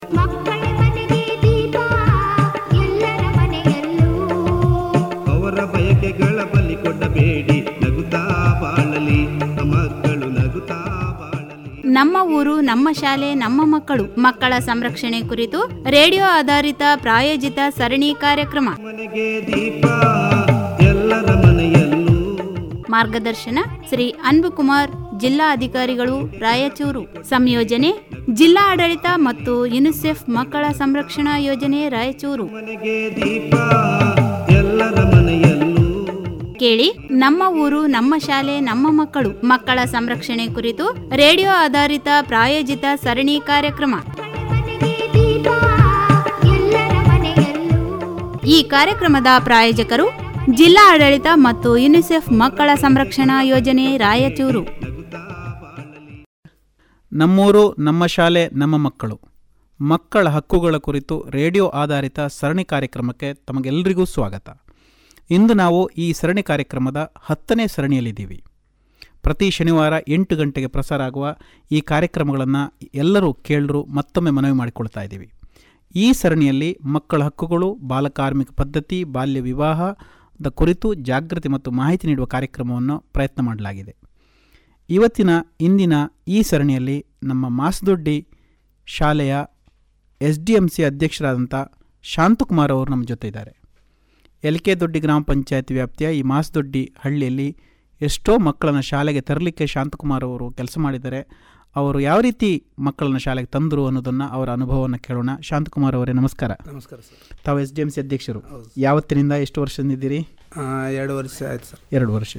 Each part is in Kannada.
ಮಕ್ಕಳ ಮನೆಗೆ ದೀಪ ಎಲ್ಲರ ಮನೆಯಲ್ಲೂ ಅವರ ಬಯಕೆಗಳ ಬಲಿ ಕೊಡಬೇಡಿ ನಗುತ್ತಾ ಬಾಳಲಿ ಮಕ್ಕಳು ನಗುತ್ತಾ ಬಾಳಲಿ ನಮ್ಮ ಊರು ನಮ್ಮ ಶಾಲೆ ನಮ್ಮ ಮಕ್ಕಳು ಮಕ್ಕಳ ಸಂರಕ್ಷಣೆ ಕುರಿತು ರೇಡಿಯೋ ಆಧಾರಿತ ಪ್ರಾಯೋಜಿತ ಸರಣಿ ಕಾರ್ಯಕ್ರಮ ಮನೆಗೆ ದೀಪ ಎಲ್ಲರ ಮನೆಯಲ್ಲೂ ಮಾರ್ಗದರ್ಶನ ಶ್ರೀ ಅನ್ಬುಕುಮಾರ್ ಜಿಲ್ಲಾ ಅಧಿಕಾರಿಗಳು ರಾಯಚೂರು ಸಂಯೋಜನೆ ಜಿಲ್ಲಾ ಆಡಳಿತ ಮತ್ತು ಯುನಿಸೆಫ್ ಮಕ್ಕಳ ಸಂರಕ್ಷಣಾ ಯೋಜನೆ ರಾಯಚೂರು ಮನೆಗೆ ದೀಪ ಎಲ್ಲರ ಮನೆಯಲ್ಲೂ ಕೇಳಿ ನಮ್ಮ ಊರು ನಮ್ಮ ಶಾಲೆ ನಮ್ಮ ಮಕ್ಕಳು ಮಕ್ಕಳ ಸಂರಕ್ಷಣೆ ಕುರಿತು ರೇಡಿಯೋ ಆಧಾರಿತ ಪ್ರಾಯೋಜಿತ ಸರಣಿ ಕಾರ್ಯಕ್ರಮ ಮನೆಗೆ ದೀಪ ಎಲ್ಲರ ಮನೆಯಲ್ಲೂ ಈ ಕಾರ್ಯಕ್ರಮದ ಪ್ರಾಯೋಜಕರು ಜಿಲ್ಲಾ ಆಡಳಿತ ಮತ್ತು ಯುನಿಸೆಫ್ ಮಕ್ಕಳ ಸಂರಕ್ಷಣಾ ಯೋಜನೆ ರಾಯಚೂರು ನಮ್ಮೂರು ನಮ್ಮ ಶಾಲೆ ನಮ್ಮ ಮಕ್ಕಳು ಮಕ್ಕಳ ಹಕ್ಕುಗಳ ಕುರಿತು ರೇಡಿಯೋ ಆಧಾರಿತ ಸರಣಿ ಕಾರ್ಯಕ್ರಮಕ್ಕೆ ತಮಗೆಲ್ಲರಿಗೂ ಸ್ವಾಗತ ಇಂದು ನಾವು ಈ ಸರಣಿ ಕಾರ್ಯಕ್ರಮದ ಹತ್ತನೇ ಸರಣಿಯಲ್ಲಿದ್ದೀವಿ ಪ್ರತಿ ಶನಿವಾರ ಎಂಟು ಗಂಟೆಗೆ ಪ್ರಸಾರ ಆಗುವ ಈ ಕಾರ್ಯಕ್ರಮಗಳನ್ನು ಎಲ್ಲರೂ ಕೇಳರು ಮತ್ತೊಮ್ಮೆ ಮನವಿ ಮಾಡಿಕೊಳ್ತಾ ಇದ್ದೀವಿ ಈ ಸರಣಿಯಲ್ಲಿ ಮಕ್ಕಳ ಹಕ್ಕುಗಳು ಬಾಲಕಾರ್ಮಿಕ ಪದ್ಧತಿ ಬಾಲ್ಯ ವಿವಾಹದ ಕುರಿತು ಜಾಗೃತಿ ಮತ್ತು ಮಾಹಿತಿ ನೀಡುವ ಕಾರ್ಯಕ್ರಮವನ್ನು ಪ್ರಯತ್ನ ಮಾಡಲಾಗಿದೆ ಇವತ್ತಿನ ಇಂದಿನ ಈ ಸರಣಿಯಲ್ಲಿ ನಮ್ಮ ಮಾಸದೊಡ್ಡಿ ಶಾಲೆಯ ಎಸ್ ಡಿ ಎಮ್ ಸಿ ಅಧ್ಯಕ್ಷರಾದಂಥ ಶಾಂತಕುಮಾರ್ ಅವರು ನಮ್ಮ ಜೊತೆ ಇದ್ದಾರೆ ಎಲ್ ಕೆ ದೊಡ್ಡಿ ಗ್ರಾಮ ಪಂಚಾಯತ್ ವ್ಯಾಪ್ತಿಯ ಈ ಮಾಸದೊಡ್ಡಿ ಹಳ್ಳಿಯಲ್ಲಿ ಎಷ್ಟೋ ಮಕ್ಕಳನ್ನು ಶಾಲೆಗೆ ತರಲಿಕ್ಕೆ ಶಾಂತಕುಮಾರ್ ಅವರು ಕೆಲಸ ಮಾಡಿದ್ದಾರೆ ಅವರು ಯಾವ ರೀತಿ ಮಕ್ಕಳನ್ನು ಶಾಲೆಗೆ ತಂದರು ಅನ್ನೋದನ್ನು ಅವರ ಅನುಭವವನ್ನು ಕೇಳೋಣ ಶಾಂತಕುಮಾರ್ ಅವರೇ ನಮಸ್ಕಾರ ನಮಸ್ಕಾರ ಸರ್ ತಾವು ಎಸ್ ಡಿ ಎಮ್ ಸಿ ಅಧ್ಯಕ್ಷರು ಯಾವತ್ತಿನಿಂದ ಎಷ್ಟು ವರ್ಷದಿಂದಿದ್ದೀರಿ ಆ, ಎರಡು ವರ್ಷ ಆಯ್ತು ಸರ್ ಎರಡು ವರ್ಷ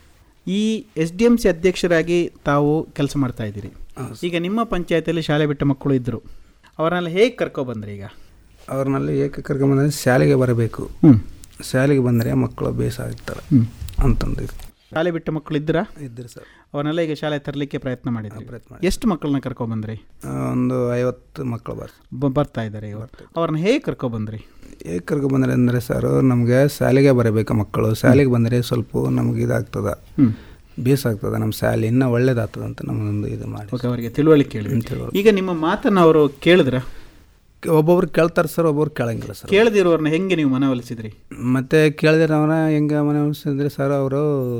ಈ ಎಸ್ ಡಿ ಎಮ್ ಸಿ ಅಧ್ಯಕ್ಷರಾಗಿ ತಾವು ಕೆಲಸ ಮಾಡ್ತಾ ಇದ್ದೀರಿ ಹೌದು ಈಗ ನಿಮ್ಮ ಪಂಚಾಯತಿಯಲ್ಲಿ ಶಾಲೆ ಬಿಟ್ಟ ಮಕ್ಕಳು ಇದ್ದರು ಅವರನ್ನೆಲ್ಲ ಹೇಗೆ ಕರ್ಕೊಬಂದ್ರಿ ಈಗ ಅವ್ರನ್ನಲ್ಲಿ ಏಕ ಕರ್ಕೊಂಬಂದ್ರೆ ಶಾಲೆಗೆ ಬರಬೇಕು ಹ್ಞೂ ಶಾಲೆಗೆ ಬಂದರೆ ಮಕ್ಕಳು ಬೇಸ ಆಗ್ತಾರೆ ಹ್ಞೂ ಅಂತಂದು ಇದು. ಶಾಲೆ ಬಿಟ್ಟ ಮಕ್ಕಳು ಇದ್ದೀರಾ ಇದ್ದರು ಸರ್ ಅವನ್ನೆಲ್ಲ ಈಗ ಶಾಲೆ ತರಲಿಕ್ಕೆ ಪ್ರಯತ್ನ ಮಾಡಿದ್ರಿ ಪ್ರಯತ್ನ ಮಾಡಿ. ಎಷ್ಟು ಮಕ್ಕಳನ್ನ ಕರ್ಕೊಬಂದ್ರಿ ಆ, ಒಂದು ಐವತ್ತು ಮಕ್ಕಳು ಬರ್ತಾರೆ ಬ- ಬರ್ತಾ ಇದ್ದಾರೆ ಇವರು ಅವ್ರನ್ನ ಹೇಗೆ ಕರ್ಕೊಬಂದ್ರಿ ಏಕ ಕರ್ಕೊಂಬಂದ್ರೆ ಅಂದರೆ ಸರ್ ನಮಗೆ ಶಾಲೆಗೆ ಬರಬೇಕು ಮಕ್ಕಳು ಶಾಲೆಗೆ ಬಂದರೆ ಸ್ವಲ್ಪ ನಮ್ಗೆ ಇದಾಗ್ತದೆ ಹ್ಞೂ ಬೇಸ ಆಗ್ತದೆ ನಮ್ಮ ಶಾಲೆ ಇನ್ನೂ ಒಳ್ಳೇದಾಗ್ತದೆ ಅಂತ ನಮ್ಮದೊಂದು ಇದು ಮಾಡಿ ಓಕೆ ಅವರಿಗೆ ತಿಳುವಳಿಕೆ ಕೇಳಿ ತಿಳುವಳಿಕೆ. ಈಗ ನಿಮ್ಮ ಮಾತನ್ನು ಅವರು ಕೇಳಿದ್ರ ಒಬ್ಬೊಬ್ರು ಕೇಳ್ತಾರೆ ಸರ್ ಒಬ್ಬೊಬ್ರು ಕೇಳಂಗಿಲ್ಲ ಸರ್ ಕೇಳದಿರೋರ್ನ ಹೆಂಗೆ ನೀವು ಮನವೊಲಿಸಿದ್ರಿ ಮತ್ತೆ ಕೇಳಿದ್ರೆ ಅವನ ಹೆಂಗೆ ಮನೆ ಅನಿಸಿದ್ರೆ ಸರ್ ಅವರು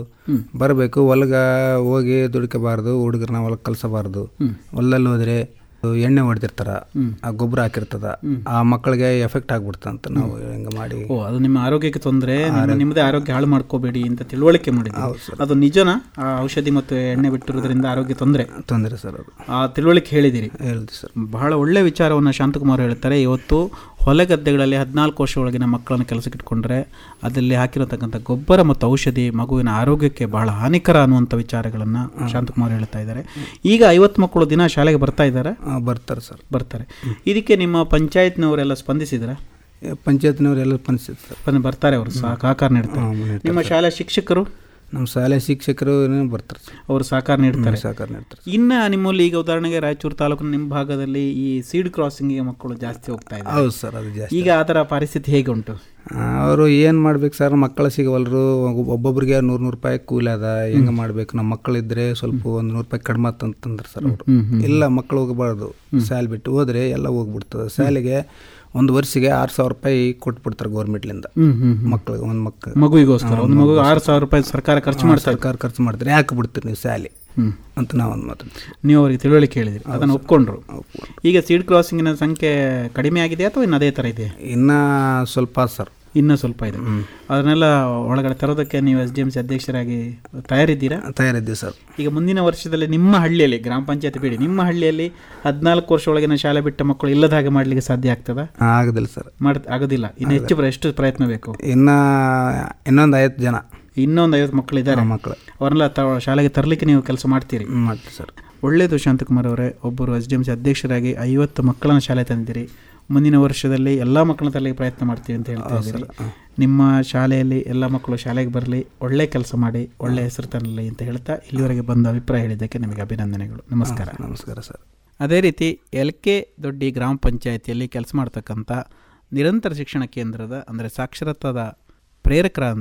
ಬರಬೇಕು ಹೊಲ್ಗ ಹೋಗಿ ದುಡ್ಕೋಬಾರ್ದು ಹುಡುಗರನ್ನ ಹೊಲಕ್ಕೆ ಕಳ್ಸಬಾರ್ದು ಹೊಲದಲ್ಲಿ ಹೋದ್ರೆ ಎಣ್ಣೆ ಹೊಡೆದಿರ್ತಾರ ಆ ಗೊಬ್ಬರ ಹಾಕಿರ್ತದ ಆ ಮಕ್ಕಳಿಗೆ ಎಫೆಕ್ಟ್ ಆಗ್ಬಿಡ್ತಂತ ಅಂತ ನಾವು ಹೆಂಗೆ ಮಾಡಿ ಓ ಅದು ನಿಮ್ಮ ಆರೋಗ್ಯಕ್ಕೆ ತೊಂದರೆ ನಿಮ್ಮದೇ ಆರೋಗ್ಯ ಹಾಳು ಮಾಡ್ಕೋಬೇಡಿ ಅಂತ ತಿಳುವಳಿಕೆ ಮಾಡಿದ್ರಿ ಅದು ನಿಜನಾ ಆ ಔಷಧಿ ಮತ್ತು ಎಣ್ಣೆ ಬಿಟ್ಟಿರೋದ್ರಿಂದ ಆರೋಗ್ಯ ತೊಂದರೆ ತೊಂದರೆ ಸರ್ ಅದು ಆ ತಿಳುವಳಿಕೆ ಹೇಳಿದಿರಿ ಹೇಳ್ದು ಸರ್ ಬಹಳ ಒಳ್ಳೆ ವಿಚಾರವನ್ನು ಶಾಂತಕುಮಾರ್ ಹೇಳ್ತಾರೆ ಇವತ್ತು ಹೊಲಗದ್ದೆಗಳಲ್ಲಿ ಹದಿನಾಲ್ಕು ವರ್ಷ ಒಳಗಿನ ಮಕ್ಕಳನ್ನು ಕೆಲಸಕ್ಕೆ ಇಟ್ಕೊಂಡ್ರೆ ಅದರಲ್ಲಿ ಹಾಕಿರತಕ್ಕಂಥ ಗೊಬ್ಬರ ಮತ್ತು ಔಷಧಿ ಮಗುವಿನ ಆರೋಗ್ಯಕ್ಕೆ ಬಹಳ ಹಾನಿಕರ ಅನ್ನುವಂಥ ವಿಚಾರಗಳನ್ನು ಶಾಂತಕುಮಾರ್ ಹೇಳ್ತಾ ಇದ್ದಾರೆ ಈಗ ಐವತ್ತು ಮಕ್ಕಳು ದಿನ ಶಾಲೆಗೆ ಬರ್ತಾ ಇದ್ದಾರೆ ಆ, ಬರ್ತಾರೆ ಸರ್ ಬರ್ತಾರೆ ಇದಕ್ಕೆ ನಿಮ್ಮ ಪಂಚಾಯತ್ನವರೆಲ್ಲ ಸ್ಪಂದಿಸಿದ್ರ ಪಂಚಾಯತ್ನವ್ರು ಎಲ್ಲ ಪಂಚಾಯತ್ ಸರ್ ಬಂದು ಬರ್ತಾರೆ ಅವರು ಸಹಕಾರ ನೀಡ್ತಾರೆ ಹ್ಮ್, ನೀಡ್ತಾರೆ ನಿಮ್ಮ ಶಾಲಾ ಶಿಕ್ಷಕರು ನಮ್ಮ ಶಾಲೆ ಶಿಕ್ಷಕರು ಏನೋ ಬರ್ತಾರೆ ಸರ್ ಅವರು ಸಹಕಾರ ನೀಡ್ತಾರೆ ಸಹಕಾರ ನೀಡ್ತಾರೆ ಇನ್ನ ನಿಮ್ಮಲ್ಲಿ ಈಗ ಉದಾಹರಣೆಗೆ ರಾಯಚೂರು ತಾಲೂಕಿನ ನಿಮ್ಮ ಭಾಗದಲ್ಲಿ ಈ ಸೀಡ್ ಕ್ರಾಸಿಂಗಿಗೆ ಮಕ್ಕಳು ಜಾಸ್ತಿ ಹೋಗ್ತಾ ಇದ್ದಾರೆ ಹೌದು ಸರ್ ಅದು ಜಾಸ್ತಿ ಈಗ ಅದರ ಪರಿಸ್ಥಿತಿ ಹೇಗೆ ಉಂಟು ಅವರು ಏನು ಮಾಡ್ಬೇಕು ಸರ್ ಮಕ್ಕಳು ಸಿಗವಲ್ರು ಒಬ್ಬ- ಒಬ್ಬೊಬ್ರಿಗೆ ನೂರು ನೂರು ರೂಪಾಯಿ ಕೂಲಿ ಅದ ಹೆಂಗೆ ಮಾಡ್ಬೇಕು ನಮ್ಮ ಮಕ್ಕಳಿದ್ರೆ ಸ್ವಲ್ಪ ಒಂದು ನೂರು ರೂಪಾಯಿ ಕಡಿಮೆ ಅಂತಂದ್ರೆ ಸರ್ ಅವರು ಇಲ್ಲ ಮಕ್ಕಳು ಹೋಗಬಾರ್ದು ಶಾಲೆ ಬಿಟ್ಟು ಹೋದ್ರೆ ಎಲ್ಲ ಹೋಗ್ಬಿಡ್ತದೆ ಶಾಲೆಗೆ ಒಂದು ವರ್ಷಿಗೆ ಆರು ಸಾವಿರ ರೂಪಾಯಿ ಕೊಟ್ಬಿಡ್ತಾರೆ ಗೌರ್ಮೆಂಟ್ಲಿಂದ ಮಕ್ಕಳಿಗೆ ಒಂದು ಮಕ್ಕಳು ಮಗುವಿಗೋಸ್ಕರ ಒಂದು ಮಗು ಆರು ಸಾವಿರ ರೂಪಾಯಿ ಸರ್ಕಾರ ಖರ್ಚು ಮಾಡ್ತಾರೆ ಸರ್ಕಾರ ಖರ್ಚು ಮಾಡ್ತಾರೆ ಯಾಕೆ ಬಿಡ್ತೀರಿ ನೀವು ಶಾಲೆ ಅಂತ ನಾವೊಂದು ಮಾತಾಡ್ತೀವಿ ನೀವು ಅವರಿಗೆ ತಿಳುವಳಿಕೆ ಹೇಳಿದ್ರಿ ಅದನ್ನು ಒಪ್ಕೊಂಡ್ರು ಈಗ ಸೀಡ್ ಕ್ರಾಸಿಂಗಿನ ಸಂಖ್ಯೆ ಕಡಿಮೆ ಆಗಿದೆ ಅಥವಾ ಇನ್ನು ಅದೇ ಥರ ಇದೆ ಇನ್ನು ಸ್ವಲ್ಪ ಸರ್ ಇನ್ನೂ ಸ್ವಲ್ಪ ಇದೆ ಅದನ್ನೆಲ್ಲ ಒಳಗಡೆ ತರೋದಕ್ಕೆ ನೀವು ಎಸ್ ಡಿ ಎಂ ಸಿ ಅಧ್ಯಕ್ಷರಾಗಿ ತಯಾರಿದ್ದೀರಾ ತಯಾರಿದ್ದೀವಿ ಸರ್ ಈಗ ಮುಂದಿನ ವರ್ಷದಲ್ಲಿ ನಿಮ್ಮ ಹಳ್ಳಿಯಲ್ಲಿ ಗ್ರಾಮ ಪಂಚಾಯತ್ ಬೇಡಿ ನಿಮ್ಮ ಹಳ್ಳಿಯಲ್ಲಿ ಹದಿನಾಲ್ಕು ವರ್ಷ ಒಳಗಿನ ಶಾಲೆ ಬಿಟ್ಟ ಮಕ್ಕಳು ಇಲ್ಲದ ಹಾಗೆ ಮಾಡಲಿಕ್ಕೆ ಸಾಧ್ಯ ಆಗ್ತದ ಆಗೋದಿಲ್ಲ ಸರ್ ಮಾಡ್ ಆಗೋದಿಲ್ಲ ಇನ್ನು ಹೆಚ್ಚು ಪ್ರ- ಎಷ್ಟು ಪ್ರಯತ್ನ ಬೇಕು ಇನ್ನು ಇನ್ನೊಂದು ಐವತ್ತು ಜನ ಇನ್ನೊಂದು ಐವತ್ತು ಮಕ್ಕಳು ಇದ್ದಾರೆ ಮಕ್ಕಳು ಅವರೆಲ್ಲ ತಾವು ಶಾಲೆಗೆ ತರಲಿಕ್ಕೆ ನೀವು ಕೆಲಸ ಮಾಡ್ತೀರಿ ಮಾಡ್ತೀವಿ ಸರ್ ಒಳ್ಳೆಯದು ಶಾಂತಕುಮಾರ್ ಅವರೇ ಒಬ್ಬರು ಎಸ್ ಡಿ ಎಂ ಸಿ ಅಧ್ಯಕ್ಷರಾಗಿ ಐವತ್ತು ಮಕ್ಕಳನ್ನ ಶಾಲೆ ತಂದಿರಿ ಮುಂದಿನ ವರ್ಷದಲ್ಲಿ ಎಲ್ಲ ಮಕ್ಕಳನ್ನ ತರಲಿಕ್ಕೆ ಪ್ರಯತ್ನ ಮಾಡ್ತೀವಿ ಅಂತ ಹೇಳ್ತಾ ಇದ್ದೀರಿ ನಿಮ್ಮ ಶಾಲೆಯಲ್ಲಿ ಎಲ್ಲ ಮಕ್ಕಳು ಶಾಲೆಗೆ ಬರಲಿ ಒಳ್ಳೆ ಕೆಲಸ ಮಾಡಿ ಒಳ್ಳೆ ಹೆಸರು ತರಲಿ ಅಂತ ಹೇಳ್ತಾ ಇಲ್ಲಿವರೆಗೆ ಬಂದು ಅಭಿಪ್ರಾಯ ಹೇಳಿದ್ದಕ್ಕೆ ನಿಮಗೆ ಅಭಿನಂದನೆಗಳು ನಮಸ್ಕಾರ ನಮಸ್ಕಾರ ಸರ್ ಅದೇ ರೀತಿ ಎಲ್ ಕೆ ದೊಡ್ಡಿ ಗ್ರಾಮ ಪಂಚಾಯತಿಯಲ್ಲಿ ಕೆಲಸ ಮಾಡ್ತಕ್ಕಂಥ ನಿರಂತರ ಶಿಕ್ಷಣ ಕೇಂದ್ರದ ಅಂದರೆ ಸಾಕ್ಷರತಾದ ಪ್ರೇರಕರಾದಂಥ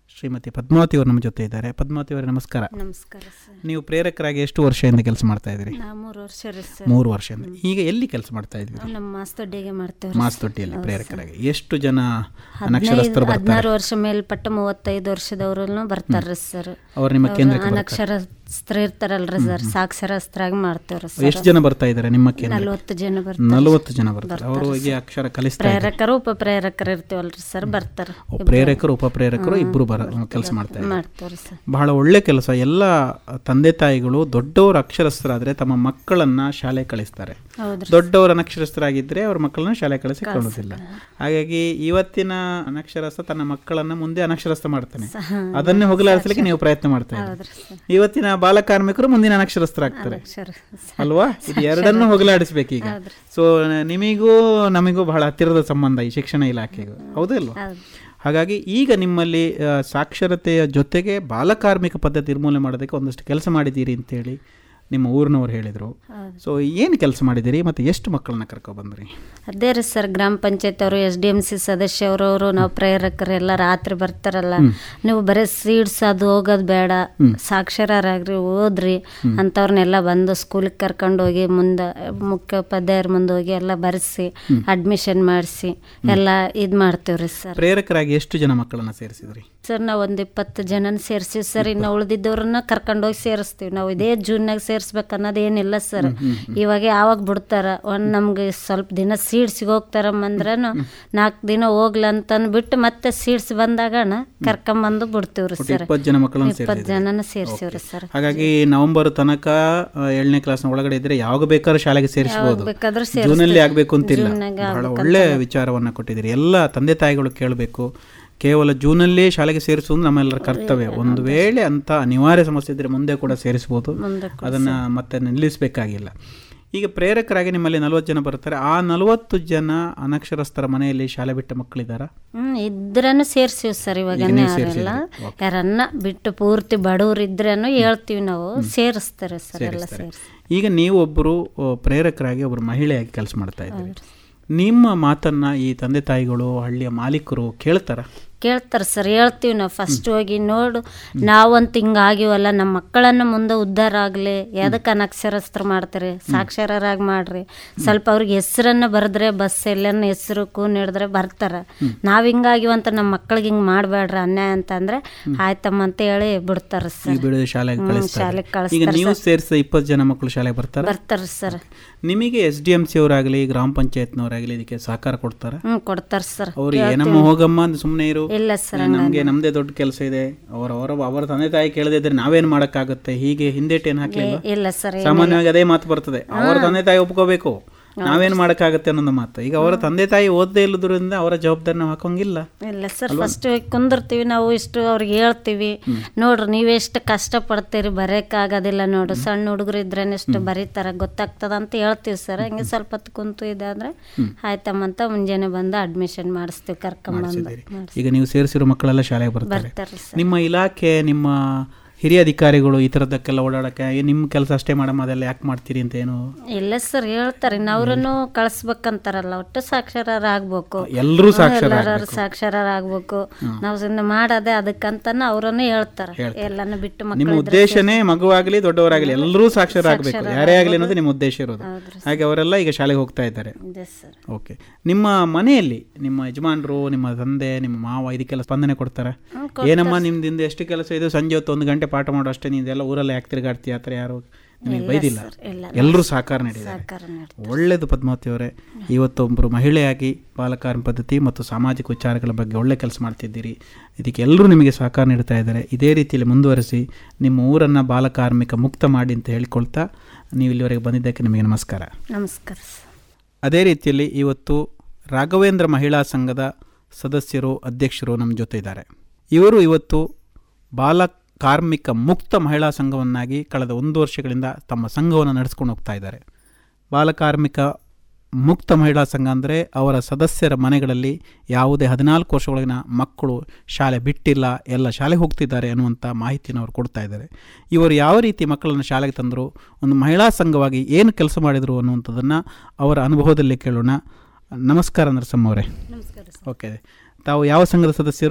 ಶ್ರೀಮತಿ ಪದ್ಮಾವತಿ ಅವರು ನಮ್ಮ ಜೊತೆ ಇದ್ದಾರೆ ಪದ್ಮಾವತಿ ಅವರೇ ನಮಸ್ಕಾರ ನಮಸ್ಕಾರ ಸರ್ ನೀವು ಪ್ರೇರಕರಾಗಿ ಎಷ್ಟು ವರ್ಷದಿಂದ ಕೆಲಸ ಮಾಡ್ತಾ ಇದ್ದೀರಿ ನಾ ಮೂರು ವರ್ಷ ರೀ ಸರ್ ಮೂರು ವರ್ಷದಿಂದ ಈಗ ಎಲ್ಲಿ ಕೆಲಸ ಮಾಡ್ತಾ ಇದ್ದೀರಿ ನಾವು ನಮ್ಮ ಮಾಸ್ತೊಡ್ಡಿಗೆ ಮಾಡ್ತೇವೆ ಮಾಸ್ತೊಟ್ಟಿಯಲ್ಲಿ ಪ್ರೇರಕರಾಗಿ ಎಷ್ಟು ಜನ ಅನಕ್ಷರಸ್ಥರು ಬರ್ತಾರೆ ಹದಿನಾರು ವರ್ಷ ಮೇಲ್ಪಟ್ಟ ಮೂವತ್ತೈದು ವರ್ಷದವ್ರು ಬರ್ತಾರ್ರಿ ಸರ್ ಅವ್ರು ನಿಮ್ಮ ಕೇಂದ್ರಕ್ಕೆ ಬರ್ತಾರೆ ಅನಕ್ಷರಸ್ತ್ರ ಇರ್ತಾರಲ್ರಿ ಸರ್ ಸಾಕ್ಷರಸ್ತ್ರಾಗಿ ಮಾಡ್ತೇವ್ರಿ ಸರ್ ಎಷ್ಟು ಜನ ಬರ್ತಾ ಇದ್ದಾರೆ ನಿಮ್ಮ ಕೇಂದ್ರ ನಲ್ವತ್ತು ಜನ ಬರ್ತಾರೆ ನಲವತ್ತು ಜನ ಬರ್ತಾರೆ ಅವರು ಹೋಗಿ ಅಕ್ಷರ ಕಲಿಸ್ತಾ ಇದ್ದಾರೆ ಪ್ರೇರಕರು ಉಪ ಪ್ರೇರಕರು ಇರ್ತೀವಲ್ರಿ ಸರ್ ಬರ್ತಾರ ಓ, ಪ್ರೇರಕರು ಉಪ ಪ್ರೇರಕರು ಇಬ್ಬರು ಬರ ಕೆಲಸ ಮಾಡ್ತಾ ಇದ್ದಾರೆ ಮಾಡ್ತೇವ್ರಿ ಸರ್ ಬಹಳ ಒಳ್ಳೆ ಕೆಲಸ ಎಲ್ಲ ತಂದೆ ತಾಯಿಗಳು ದೊಡ್ಡವರು ಅಕ್ಷರಸ್ಥರಾದ್ರೆ ತಮ್ಮ ಮಕ್ಕಳನ್ನ ಶಾಲೆ ಕಳಿಸ್ತಾರೆ ಹೌದ್ರಿ ದೊಡ್ಡವರು ಅನಕ್ಷರಸ್ಥರಾಗಿದ್ದರೆ ಅವ್ರ ಮಕ್ಕಳನ್ನ ಶಾಲೆ ಕಳಿಸಿ ಕಳಿಸೋದಿಲ್ಲ ಹಾಗಾಗಿ ಇವತ್ತಿನ ಅನಕ್ಷರಸ್ಥ ತನ್ನ ಮಕ್ಕಳನ್ನ ಮುಂದೆ ಅನಕ್ಷರಸ್ಥ ಮಾಡ್ತಾನೆ ಅದನ್ನೇ ಹೋಗಲಾಡಿಸ್ಲಿಕ್ಕೆ ನೀವು ಪ್ರಯತ್ನ ಮಾಡ್ತಾ ಇದ್ದೀರಿ ಹೌದ್ರಿ ಸರ್ ಇವತ್ತಿನ ಬಾಲ ಕಾರ್ಮಿಕರು ಮುಂದಿನ ಅನಕ್ಷರಸ್ಥರಾಗ್ತಾರೆ ಅಕ್ಷರ ಅಲ್ವಾ ಇದು ಎರಡನ್ನೂ ಹೋಗಲಾಡಿಸ್ಬೇಕೀಗ ಸೊ ನಿಮಗೂ ನಮಗೂ ಬಹಳ ಹತ್ತಿರದ ಸಂಬಂಧ ಈ ಶಿಕ್ಷಣ ಇಲಾಖೆಗೂ ಹೌದಲ್ವಾ ಹೌದು ಹಾಗಾಗಿ ಈಗ ನಿಮ್ಮಲ್ಲಿ ಆ, ಸಾಕ್ಷರತೆಯ ಜೊತೆಗೆ ಬಾಲಕಾರ್ಮಿಕ ಪದ್ಧತಿ ನಿರ್ಮೂಲನೆ ಮಾಡೋದಕ್ಕೆ ಒಂದಷ್ಟು ಕೆಲಸ ಮಾಡಿದ್ದೀರಿ ಅಂತೇಳಿ ನಿಮ್ಮ ಊರಿನವ್ರು ಹೇಳಿದರು ಸೊ ಏನು ಕೆಲಸ ಮಾಡಿದ್ದೀರಿ ಮತ್ತು ಎಷ್ಟು ಮಕ್ಕಳನ್ನ ಕರ್ಕೊಬಂದ್ರಿ ಅದೇ ರೀ ಸರ್ ಗ್ರಾಮ ಪಂಚಾಯತ್ ಅವರು ಎಸ್ ಡಿ ಎಮ್ ಸಿ ಸದಸ್ಯರವರು ನಾವು ಪ್ರೇರಕರೆಲ್ಲ ರಾತ್ರಿ ಬರ್ತಾರಲ್ಲ ನೀವು ಬರೀ ಸೀಡ್ಸ್ ಅದು ಹೋಗೋದು ಬೇಡ ಸಾಕ್ಷರರಾಗ್ರಿ ಓದ್ರಿ ಅಂಥವ್ರನ್ನೆಲ್ಲ ಬಂದು ಸ್ಕೂಲಿಗೆ ಕರ್ಕೊಂಡು ಹೋಗಿ ಮುಂದೆ ಮುಖ್ಯೋಪಾಧ್ಯಾಯರ ಮುಂದೆ ಹೋಗಿ ಎಲ್ಲ ಬರೆಸಿ ಅಡ್ಮಿಷನ್ ಮಾಡಿಸಿ ಎಲ್ಲ ಇದು ಮಾಡ್ತೀವ್ರಿ ಸರ್ ಪ್ರೇರಕರಾಗಿ ಎಷ್ಟು ಜನ ಮಕ್ಕಳನ್ನ ಸೇರಿಸಿದ್ರಿ ಸರ್ ನಾವು ಒಂದು ಇಪ್ಪತ್ತು ಜನನ ಸೇರಿಸಿವಿ ಸರ್ ಇನ್ನು ಉಳಿದಿದ್ದವ್ರನ್ನ ಕರ್ಕೊಂಡೋಗಿ ಸೇರಿಸ್ತೀವಿ ನಾವು ಇದೇ ಜೂನ್ನಾಗ ಸೇರಿಸ್ಬೇಕು ಅನ್ನೋದು ಏನಿಲ್ಲ ಸರ್ ಇವಾಗ ಯಾವಾಗ ಬಿಡ್ತಾರ ಒಂದು ನಮ್ಗೆ ಸ್ವಲ್ಪ ದಿನ ಸೀಡ್ಸ್ ಹೋಗ್ತಾರಮ್ಮಂದ್ರನು ನಾಲ್ಕು ದಿನ ಹೋಗ್ಲ ಅಂತಂದ್ಬಿಟ್ಟು ಮತ್ತೆ ಸೀಡ್ಸ್ ಬಂದಾಗಣ ಕರ್ಕೊಂಬಂದು ಬಿಡ್ತೀವ್ರಿ ಸರ್ ಇಪ್ಪತ್ತು ಜನ ಮಕ್ಕಳನ್ನ ಇಪ್ಪತ್ತು ಸೇರಿಸಿದ್ರಿ ಜನನ ಸೇರಿಸಿವ್ರಿ ಸರ್ ಹಾಗಾಗಿ ನವೆಂಬರ್ ತನಕ ಆ, ಏಳನೇ ಕ್ಲಾಸ್ನ ಒಳಗಡೆ ಇದ್ರೆ ಯಾವಾಗ ಬೇಕಾದ್ರೂ ಶಾಲೆಗೆ ಸೇರಿಸಬಹುದು ಬೇಕಾದ್ರೂ ಜೂನಲ್ಲಿ ಆಗಬೇಕು ಅಂತಿಲ್ಲ ಜೂನ್ನಾಗೆ ಬಹಳ ಒಳ್ಳೆ ವಿಚಾರವನ್ನ ಕೊಟ್ಟಿದ್ದೀರಿ ಎಲ್ಲ ತಂದೆ ತಾಯಿಗಳು ಕೇಳಬೇಕು ಕೇವಲ ಜೂನಲ್ಲೇ ಶಾಲೆಗೆ ಸೇರಿಸುವುದು ನಮ್ಮೆಲ್ಲರ ಕರ್ತವ್ಯ ಒಂದು ವೇಳೆ ಅಂತ ಅನಿವಾರ್ಯ ಸಮಸ್ಯೆ ಇದ್ರೆ ಮುಂದೆ ಕೂಡ ಸೇರಿಸಬಹುದು ಮುಂದೆ ಅದನ್ನ ಮತ್ತೆ ನಿಲ್ಲಿಸಬೇಕಾಗಿಲ್ಲ ಈಗ ಪ್ರೇರಕರಾಗಿ ನಿಮ್ಮಲ್ಲಿ ನಲವತ್ತು ಜನ ಬರ್ತಾರೆ ಆ ನಲವತ್ತು ಜನ ಅನಕ್ಷರಸ್ಥರ ಮನೆಯಲ್ಲಿ ಶಾಲೆ ಬಿಟ್ಟ ಮಕ್ಕಳಿದ್ದಾರಾ ಹ್ಮ್ ಇದ್ರನು ಸೇರ್ಸಿವಿ ಸರ್ ಇವಾಗ ಯಾರೆಲ್ಲ ಯಾರನ್ನ ಬಿಟ್ಟು ಪೂರ್ತಿ ಬಡವ್ರು ಇದ್ರೇನು ಹೇಳ್ತೀವಿ ನಾವು ಸೇರಿಸ್ತಾರೆ ಸರ್ ಎಲ್ಲ ಸೇರಿಸಿ ಈಗ ನೀವು ಒಬ್ಬರು ಪ್ರೇರಕರಾಗಿ ಒಬ್ಬರು ಮಹಿಳೆಯಾಗಿ ಕೆಲಸ ಮಾಡ್ತಾ ಇದ್ದೀರಿ ನಿಮ್ಮ ಮಾತನ್ನ ಈ ತಂದೆ ತಾಯಿಗಳು ಹಳ್ಳಿಯ ಮಾಲೀಕರು ಕೇಳ್ತಾರ ಕೇಳ್ತಾರೆ ಸರ್ ಹೇಳ್ತೀವಿ ನಾವು ಫಸ್ಟ್ ಹೋಗಿ ನೋಡು ನಾವಂತ ಹಿಂಗಾಗಿವಲ್ಲ ನಮ್ಮ ಮಕ್ಕಳನ್ನು ಮುಂದೆ ಉದ್ಧಾರ ಆಗಲಿ ಎದಕ್ಕೆ ಅನಕ್ಷರಸ್ತ್ರ ಮಾಡ್ತಾರೆ ಸಾಕ್ಷರರಾಗಿ ಮಾಡ್ರಿ ಸ್ವಲ್ಪ ಅವ್ರಿಗೆ ಹೆಸರನ್ನ ಬರೆದ್ರೆ ಬಸ್ ಎಲ್ಲನ್ನ ಹೆಸರು ಕೂನ್ ಹಿಡಿದ್ರೆ ಬರ್ತಾರೆ ನಾವು ಹಿಂಗಾಗಿವಂತ ನಮ್ಮ ಮಕ್ಳಿಗೆ ಹಿಂಗೆ ಮಾಡಬೇಡ್ರಿ ಅನ್ಯಾಯ ಅಂತ ಅಂದ್ರೆ ಆಯ್ತಮ್ಮ ಅಂತ ಹೇಳಿ ಬಿಡ್ತಾರೆ ಈಗ ಸರ್ ಬಿಡದೆ ಶಾಲೆಗೆ ಕಳಿಸ್ತಾರೆ ಶಾಲೆಗೆ ಈಗ ಕಳಿಸ್ತಾರೆ ನೀವು ಸೇರಿಸಿದ ಇಪ್ಪತ್ತು ಜನ ಮಕ್ಕಳು ಶಾಲೆಗೆ ಬರ್ತಾರ ಬರ್ತಾರೆ ಸರ್ ನಿಮಗೆ ಎಸ್ ಡಿ ಎಂ ಸಿ ಅವರಾಗಲಿ ಗ್ರಾಮ ಪಂಚಾಯತ್ನವರಾಗಲಿ ಇದಕ್ಕೆ ಸಹಕಾರ ಕೊಡ್ತಾರ ಹ್ಞೂ ಕೊಡ್ತಾರೆ ಸರ್ ಅವ್ರು ಏನಮ್ಮ ಹೋಗಮ್ಮ ಅಂತ ಸುಮ್ಮನೆ ಇರು ಇಲ್ಲ ಸರ್ ನಮಗೆ ನಮ್ದೇ ದೊಡ್ಡ ಕೆಲಸ ಇದೆ ಅವರ ಅವರ ಅವರ ತಂದೆ ತಾಯಿ ಕೇಳದೇ ಇದ್ರೆ ನಾವೇನ್ ಮಾಡಕ್ಕಾಗುತ್ತೆ ಹೀಗೆ ಹಿಂದೇಟೇನು ಹಾಕ್ಲಿಲ್ಲ ಇಲ್ಲ ಸರ್ ಸಾಮಾನ್ಯವಾಗಿ ಅದೇ ಮಾತು ಬರ್ತದೆ ಅವರ ತಂದೆ ತಾಯಿ ಒಪ್ಕೋಬೇಕು ನಾವೇನ್ ಮಾಡಕ್ಕಾಗತ್ತೆ ಅನ್ನೋದು ಮಾತು ಈಗ ಅವರ ತಂದೆ ತಾಯಿ ಓದದೇ ಇಲ್ಲದ್ರಿಂದ ಅವರ ಜವಾಬ್ದಾರಿ ನಾವು ಹಾಕೋಂಗಿಲ್ಲ ಇಲ್ಲ ಸರ್ ಫಸ್ಟ್ ಕುಂದಿರ್ತೀವಿ ನಾವು ಇಷ್ಟು ಅವ್ರಿಗೆ ಹೇಳ್ತೀವಿ ನೋಡ್ರಿ ನೀವೆಷ್ಟು ಕಷ್ಟ ಪಡ್ತೀರಿ ಬರೆಯೋಕ್ಕಾಗೋದಿಲ್ಲ ನೋಡು ಸಣ್ಣ ಹುಡುಗರು ಇದ್ರೇನೆ ಎಷ್ಟು ಬರೀತಾರ ಗೊತ್ತಾಗ್ತದ ಅಂತ ಹೇಳ್ತೀವಿ ಸರ್ ಹಂಗೆ ಸ್ವಲ್ಪ ಹೊತ್ತು ಕುಂತು ಇದಾದ್ರೆ ಆಯ್ತಮ್ಮ ಅಂತ ಮುಂಜಾನೆ ಬಂದು ಅಡ್ಮಿಷನ್ ಮಾಡಿಸ್ತೀವಿ ಕರ್ಕೊಂಬಂದು ಈಗ ನೀವು ಸೇರಿಸಿರೋ ಮಕ್ಕಳೆಲ್ಲ ಶಾಲೆಗೆ ಬರ್ತಾರೆ ಬರ್ತಾರೆ ಸರ್ ನಿಮ್ಮ ಇಲಾಖೆ ನಿಮ್ಮ ಹಿರಿಯ ಅಧಿಕಾರಿಗಳು ಈ ಥರದಕ್ಕೆಲ್ಲ ಓಡಾಡಕ್ಕೆ ಏ, ನಿಮ್ಮ ಕೆಲಸ ಅಷ್ಟೇ ಮಾಡಮ್ಮ ಅದೆಲ್ಲ ಯಾಕೆ ಮಾಡ್ತೀರಿ ಅಂತ ಏನು ಇಲ್ಲ ಸರ್ ಹೇಳ್ತಾರೆ ಅವ್ರನ್ನು ಕಳಿಸ್ಬೇಕಂತಾರಲ್ಲ ಒಟ್ಟು ಸಾಕ್ಷರರಾಗ್ಬೇಕು ಎಲ್ಲರೂ ಸಾಕ್ಷರ ಎಲ್ಲರೂ ಸಾಕ್ಷರರಾಗ್ಬೇಕು ನಾವು ಸುಮ್ಮನೆ ಮಾಡೋದೇ ಅದಕ್ಕಂತಾನ ಅವರನ್ನು ಹೇಳ್ತಾರೆ ಎಲ್ಲಾನು ಬಿಟ್ಟು ನಿಮ್ಮ ಮಕ್ಕಳು ಉದ್ದೇಶನೇ ಮಗುವಾಗಲಿ ದೊಡ್ಡವರಾಗಲಿ ಎಲ್ಲರೂ ಸಾಕ್ಷರರಾಗಬೇಕು ಯಾರೇ ಆಗಲಿ ಅನ್ನೋದು ನಿಮ್ಮ ಉದ್ದೇಶ ಇರೋದು ಹಾಗೆ ಅವರೆಲ್ಲ ಈಗ ಶಾಲೆಗೆ ಹೋಗ್ತಾ ಇದ್ದಾರೆ ಇದೆ ಸರ್ ಓಕೆ ನಿಮ್ಮ ಮನೆಯಲ್ಲಿ ನಿಮ್ಮ ಯಜಮಾನರು ನಿಮ್ಮ ತಂದೆ ನಿಮ್ಮ ಮಾವ ಇದಕ್ಕೆಲ್ಲ ಸ್ಪಂದನೆ ಕೊಡ್ತಾರೆ ಏನಮ್ಮ ನಿಮ್ದಿಂದ ಎಷ್ಟು ಕೆಲಸ ಇದೆ ಸಂಜೆ ಹೊತ್ತು ಒಂದು ಗಂಟೆ ಪಾಠ ಮಾಡೋ ಅಷ್ಟೇ ನೀವೆಲ್ಲ ಊರಲ್ಲಿ ಯಾಕೆ ತಿರುಗಾಡ್ತೀಯ ಆ ಥರ ಯಾರು ನಿಮಗೆ ಬೈದಿಲ್ಲ ಇಲ್ಲ ಎಲ್ಲರೂ ಸಹಕಾರ ನೀಡಿದ್ದಾರೆ ಸಹಕಾರ ನೀಡ್ತಾರೆ. ಒಳ್ಳೆಯದು ಪದ್ಮಾವತಿ ಅವರೇ ಇವತ್ತೊಬ್ಬರು ಮಹಿಳೆಯಾಗಿ ಬಾಲಕಾರ್ಮ ಪದ್ಧತಿ ಮತ್ತು ಸಾಮಾಜಿಕ ವಿಚಾರಗಳ ಬಗ್ಗೆ ಒಳ್ಳೆ ಕೆಲಸ ಮಾಡ್ತಿದ್ದೀರಿ ಇದಕ್ಕೆ ಎಲ್ಲರೂ ನಿಮಗೆ ಸಹಕಾರ ನೀಡ್ತಾ ಇದ್ದಾರೆ ಇದೇ ರೀತಿಯಲ್ಲಿ ಮುಂದುವರಿಸಿ ನಿಮ್ಮ ಊರನ್ನು ಬಾಲಕಾರ್ಮಿಕ ಮುಕ್ತ ಮಾಡಿ ಅಂತ ಹೇಳಿಕೊಳ್ತಾ ನೀವು ಇಲ್ಲಿವರೆಗೆ ಬಂದಿದ್ದಕ್ಕೆ ನಿಮಗೆ ನಮಸ್ಕಾರ ನಮಸ್ಕಾರ ಸರ್ ಅದೇ ರೀತಿಯಲ್ಲಿ ಇವತ್ತು ರಾಘವೇಂದ್ರ ಮಹಿಳಾ ಸಂಘದ ಸದಸ್ಯರು ಅಧ್ಯಕ್ಷರು ನಮ್ಮ ಜೊತೆ ಇದ್ದಾರೆ ಇವರು ಇವತ್ತು ಬಾಲ ಕಾರ್ಮಿಕ ಮುಕ್ತ ಮಹಿಳಾ ಸಂಘವನ್ನಾಗಿ ಕಳೆದ ಒಂದು ವರ್ಷಗಳಿಂದ ತಮ್ಮ ಸಂಘವನ್ನು ನಡೆಸ್ಕೊಂಡು ಹೋಗ್ತಾ ಇದ್ದಾರೆ ಬಾಲಕಾರ್ಮಿಕ ಮುಕ್ತ ಮಹಿಳಾ ಸಂಘ ಅಂದರೆ ಅವರ ಸದಸ್ಯರ ಮನೆಗಳಲ್ಲಿ ಯಾವುದೇ ಹದಿನಾಲ್ಕು ವರ್ಷದೊಳಗಿನ ಮಕ್ಕಳು ಶಾಲೆ ಬಿಟ್ಟಿಲ್ಲ ಎಲ್ಲ ಶಾಲೆಗೆ ಹೋಗ್ತಿದ್ದಾರೆ ಅನ್ನುವಂಥ ಮಾಹಿತಿಯನ್ನು ಅವರು ಕೊಡ್ತಾ ಇದ್ದಾರೆ ಇವರು ಯಾವ ರೀತಿ ಮಕ್ಕಳನ್ನು ಶಾಲೆಗೆ ತಂದರು ಒಂದು ಮಹಿಳಾ ಸಂಘವಾಗಿ ಏನು ಕೆಲಸ ಮಾಡಿದರು ಅನ್ನುವಂಥದ್ದನ್ನು ಅವರ ಅನುಭವದಲ್ಲಿ ಕೇಳೋಣ ನಮಸ್ಕಾರ ನರಸಮ್ಮ ಅವರೇ ನಮಸ್ಕಾರ ಓಕೆ ತಾವು ಯಾವ ಸಂಘದ ಸದಸ್ಯರು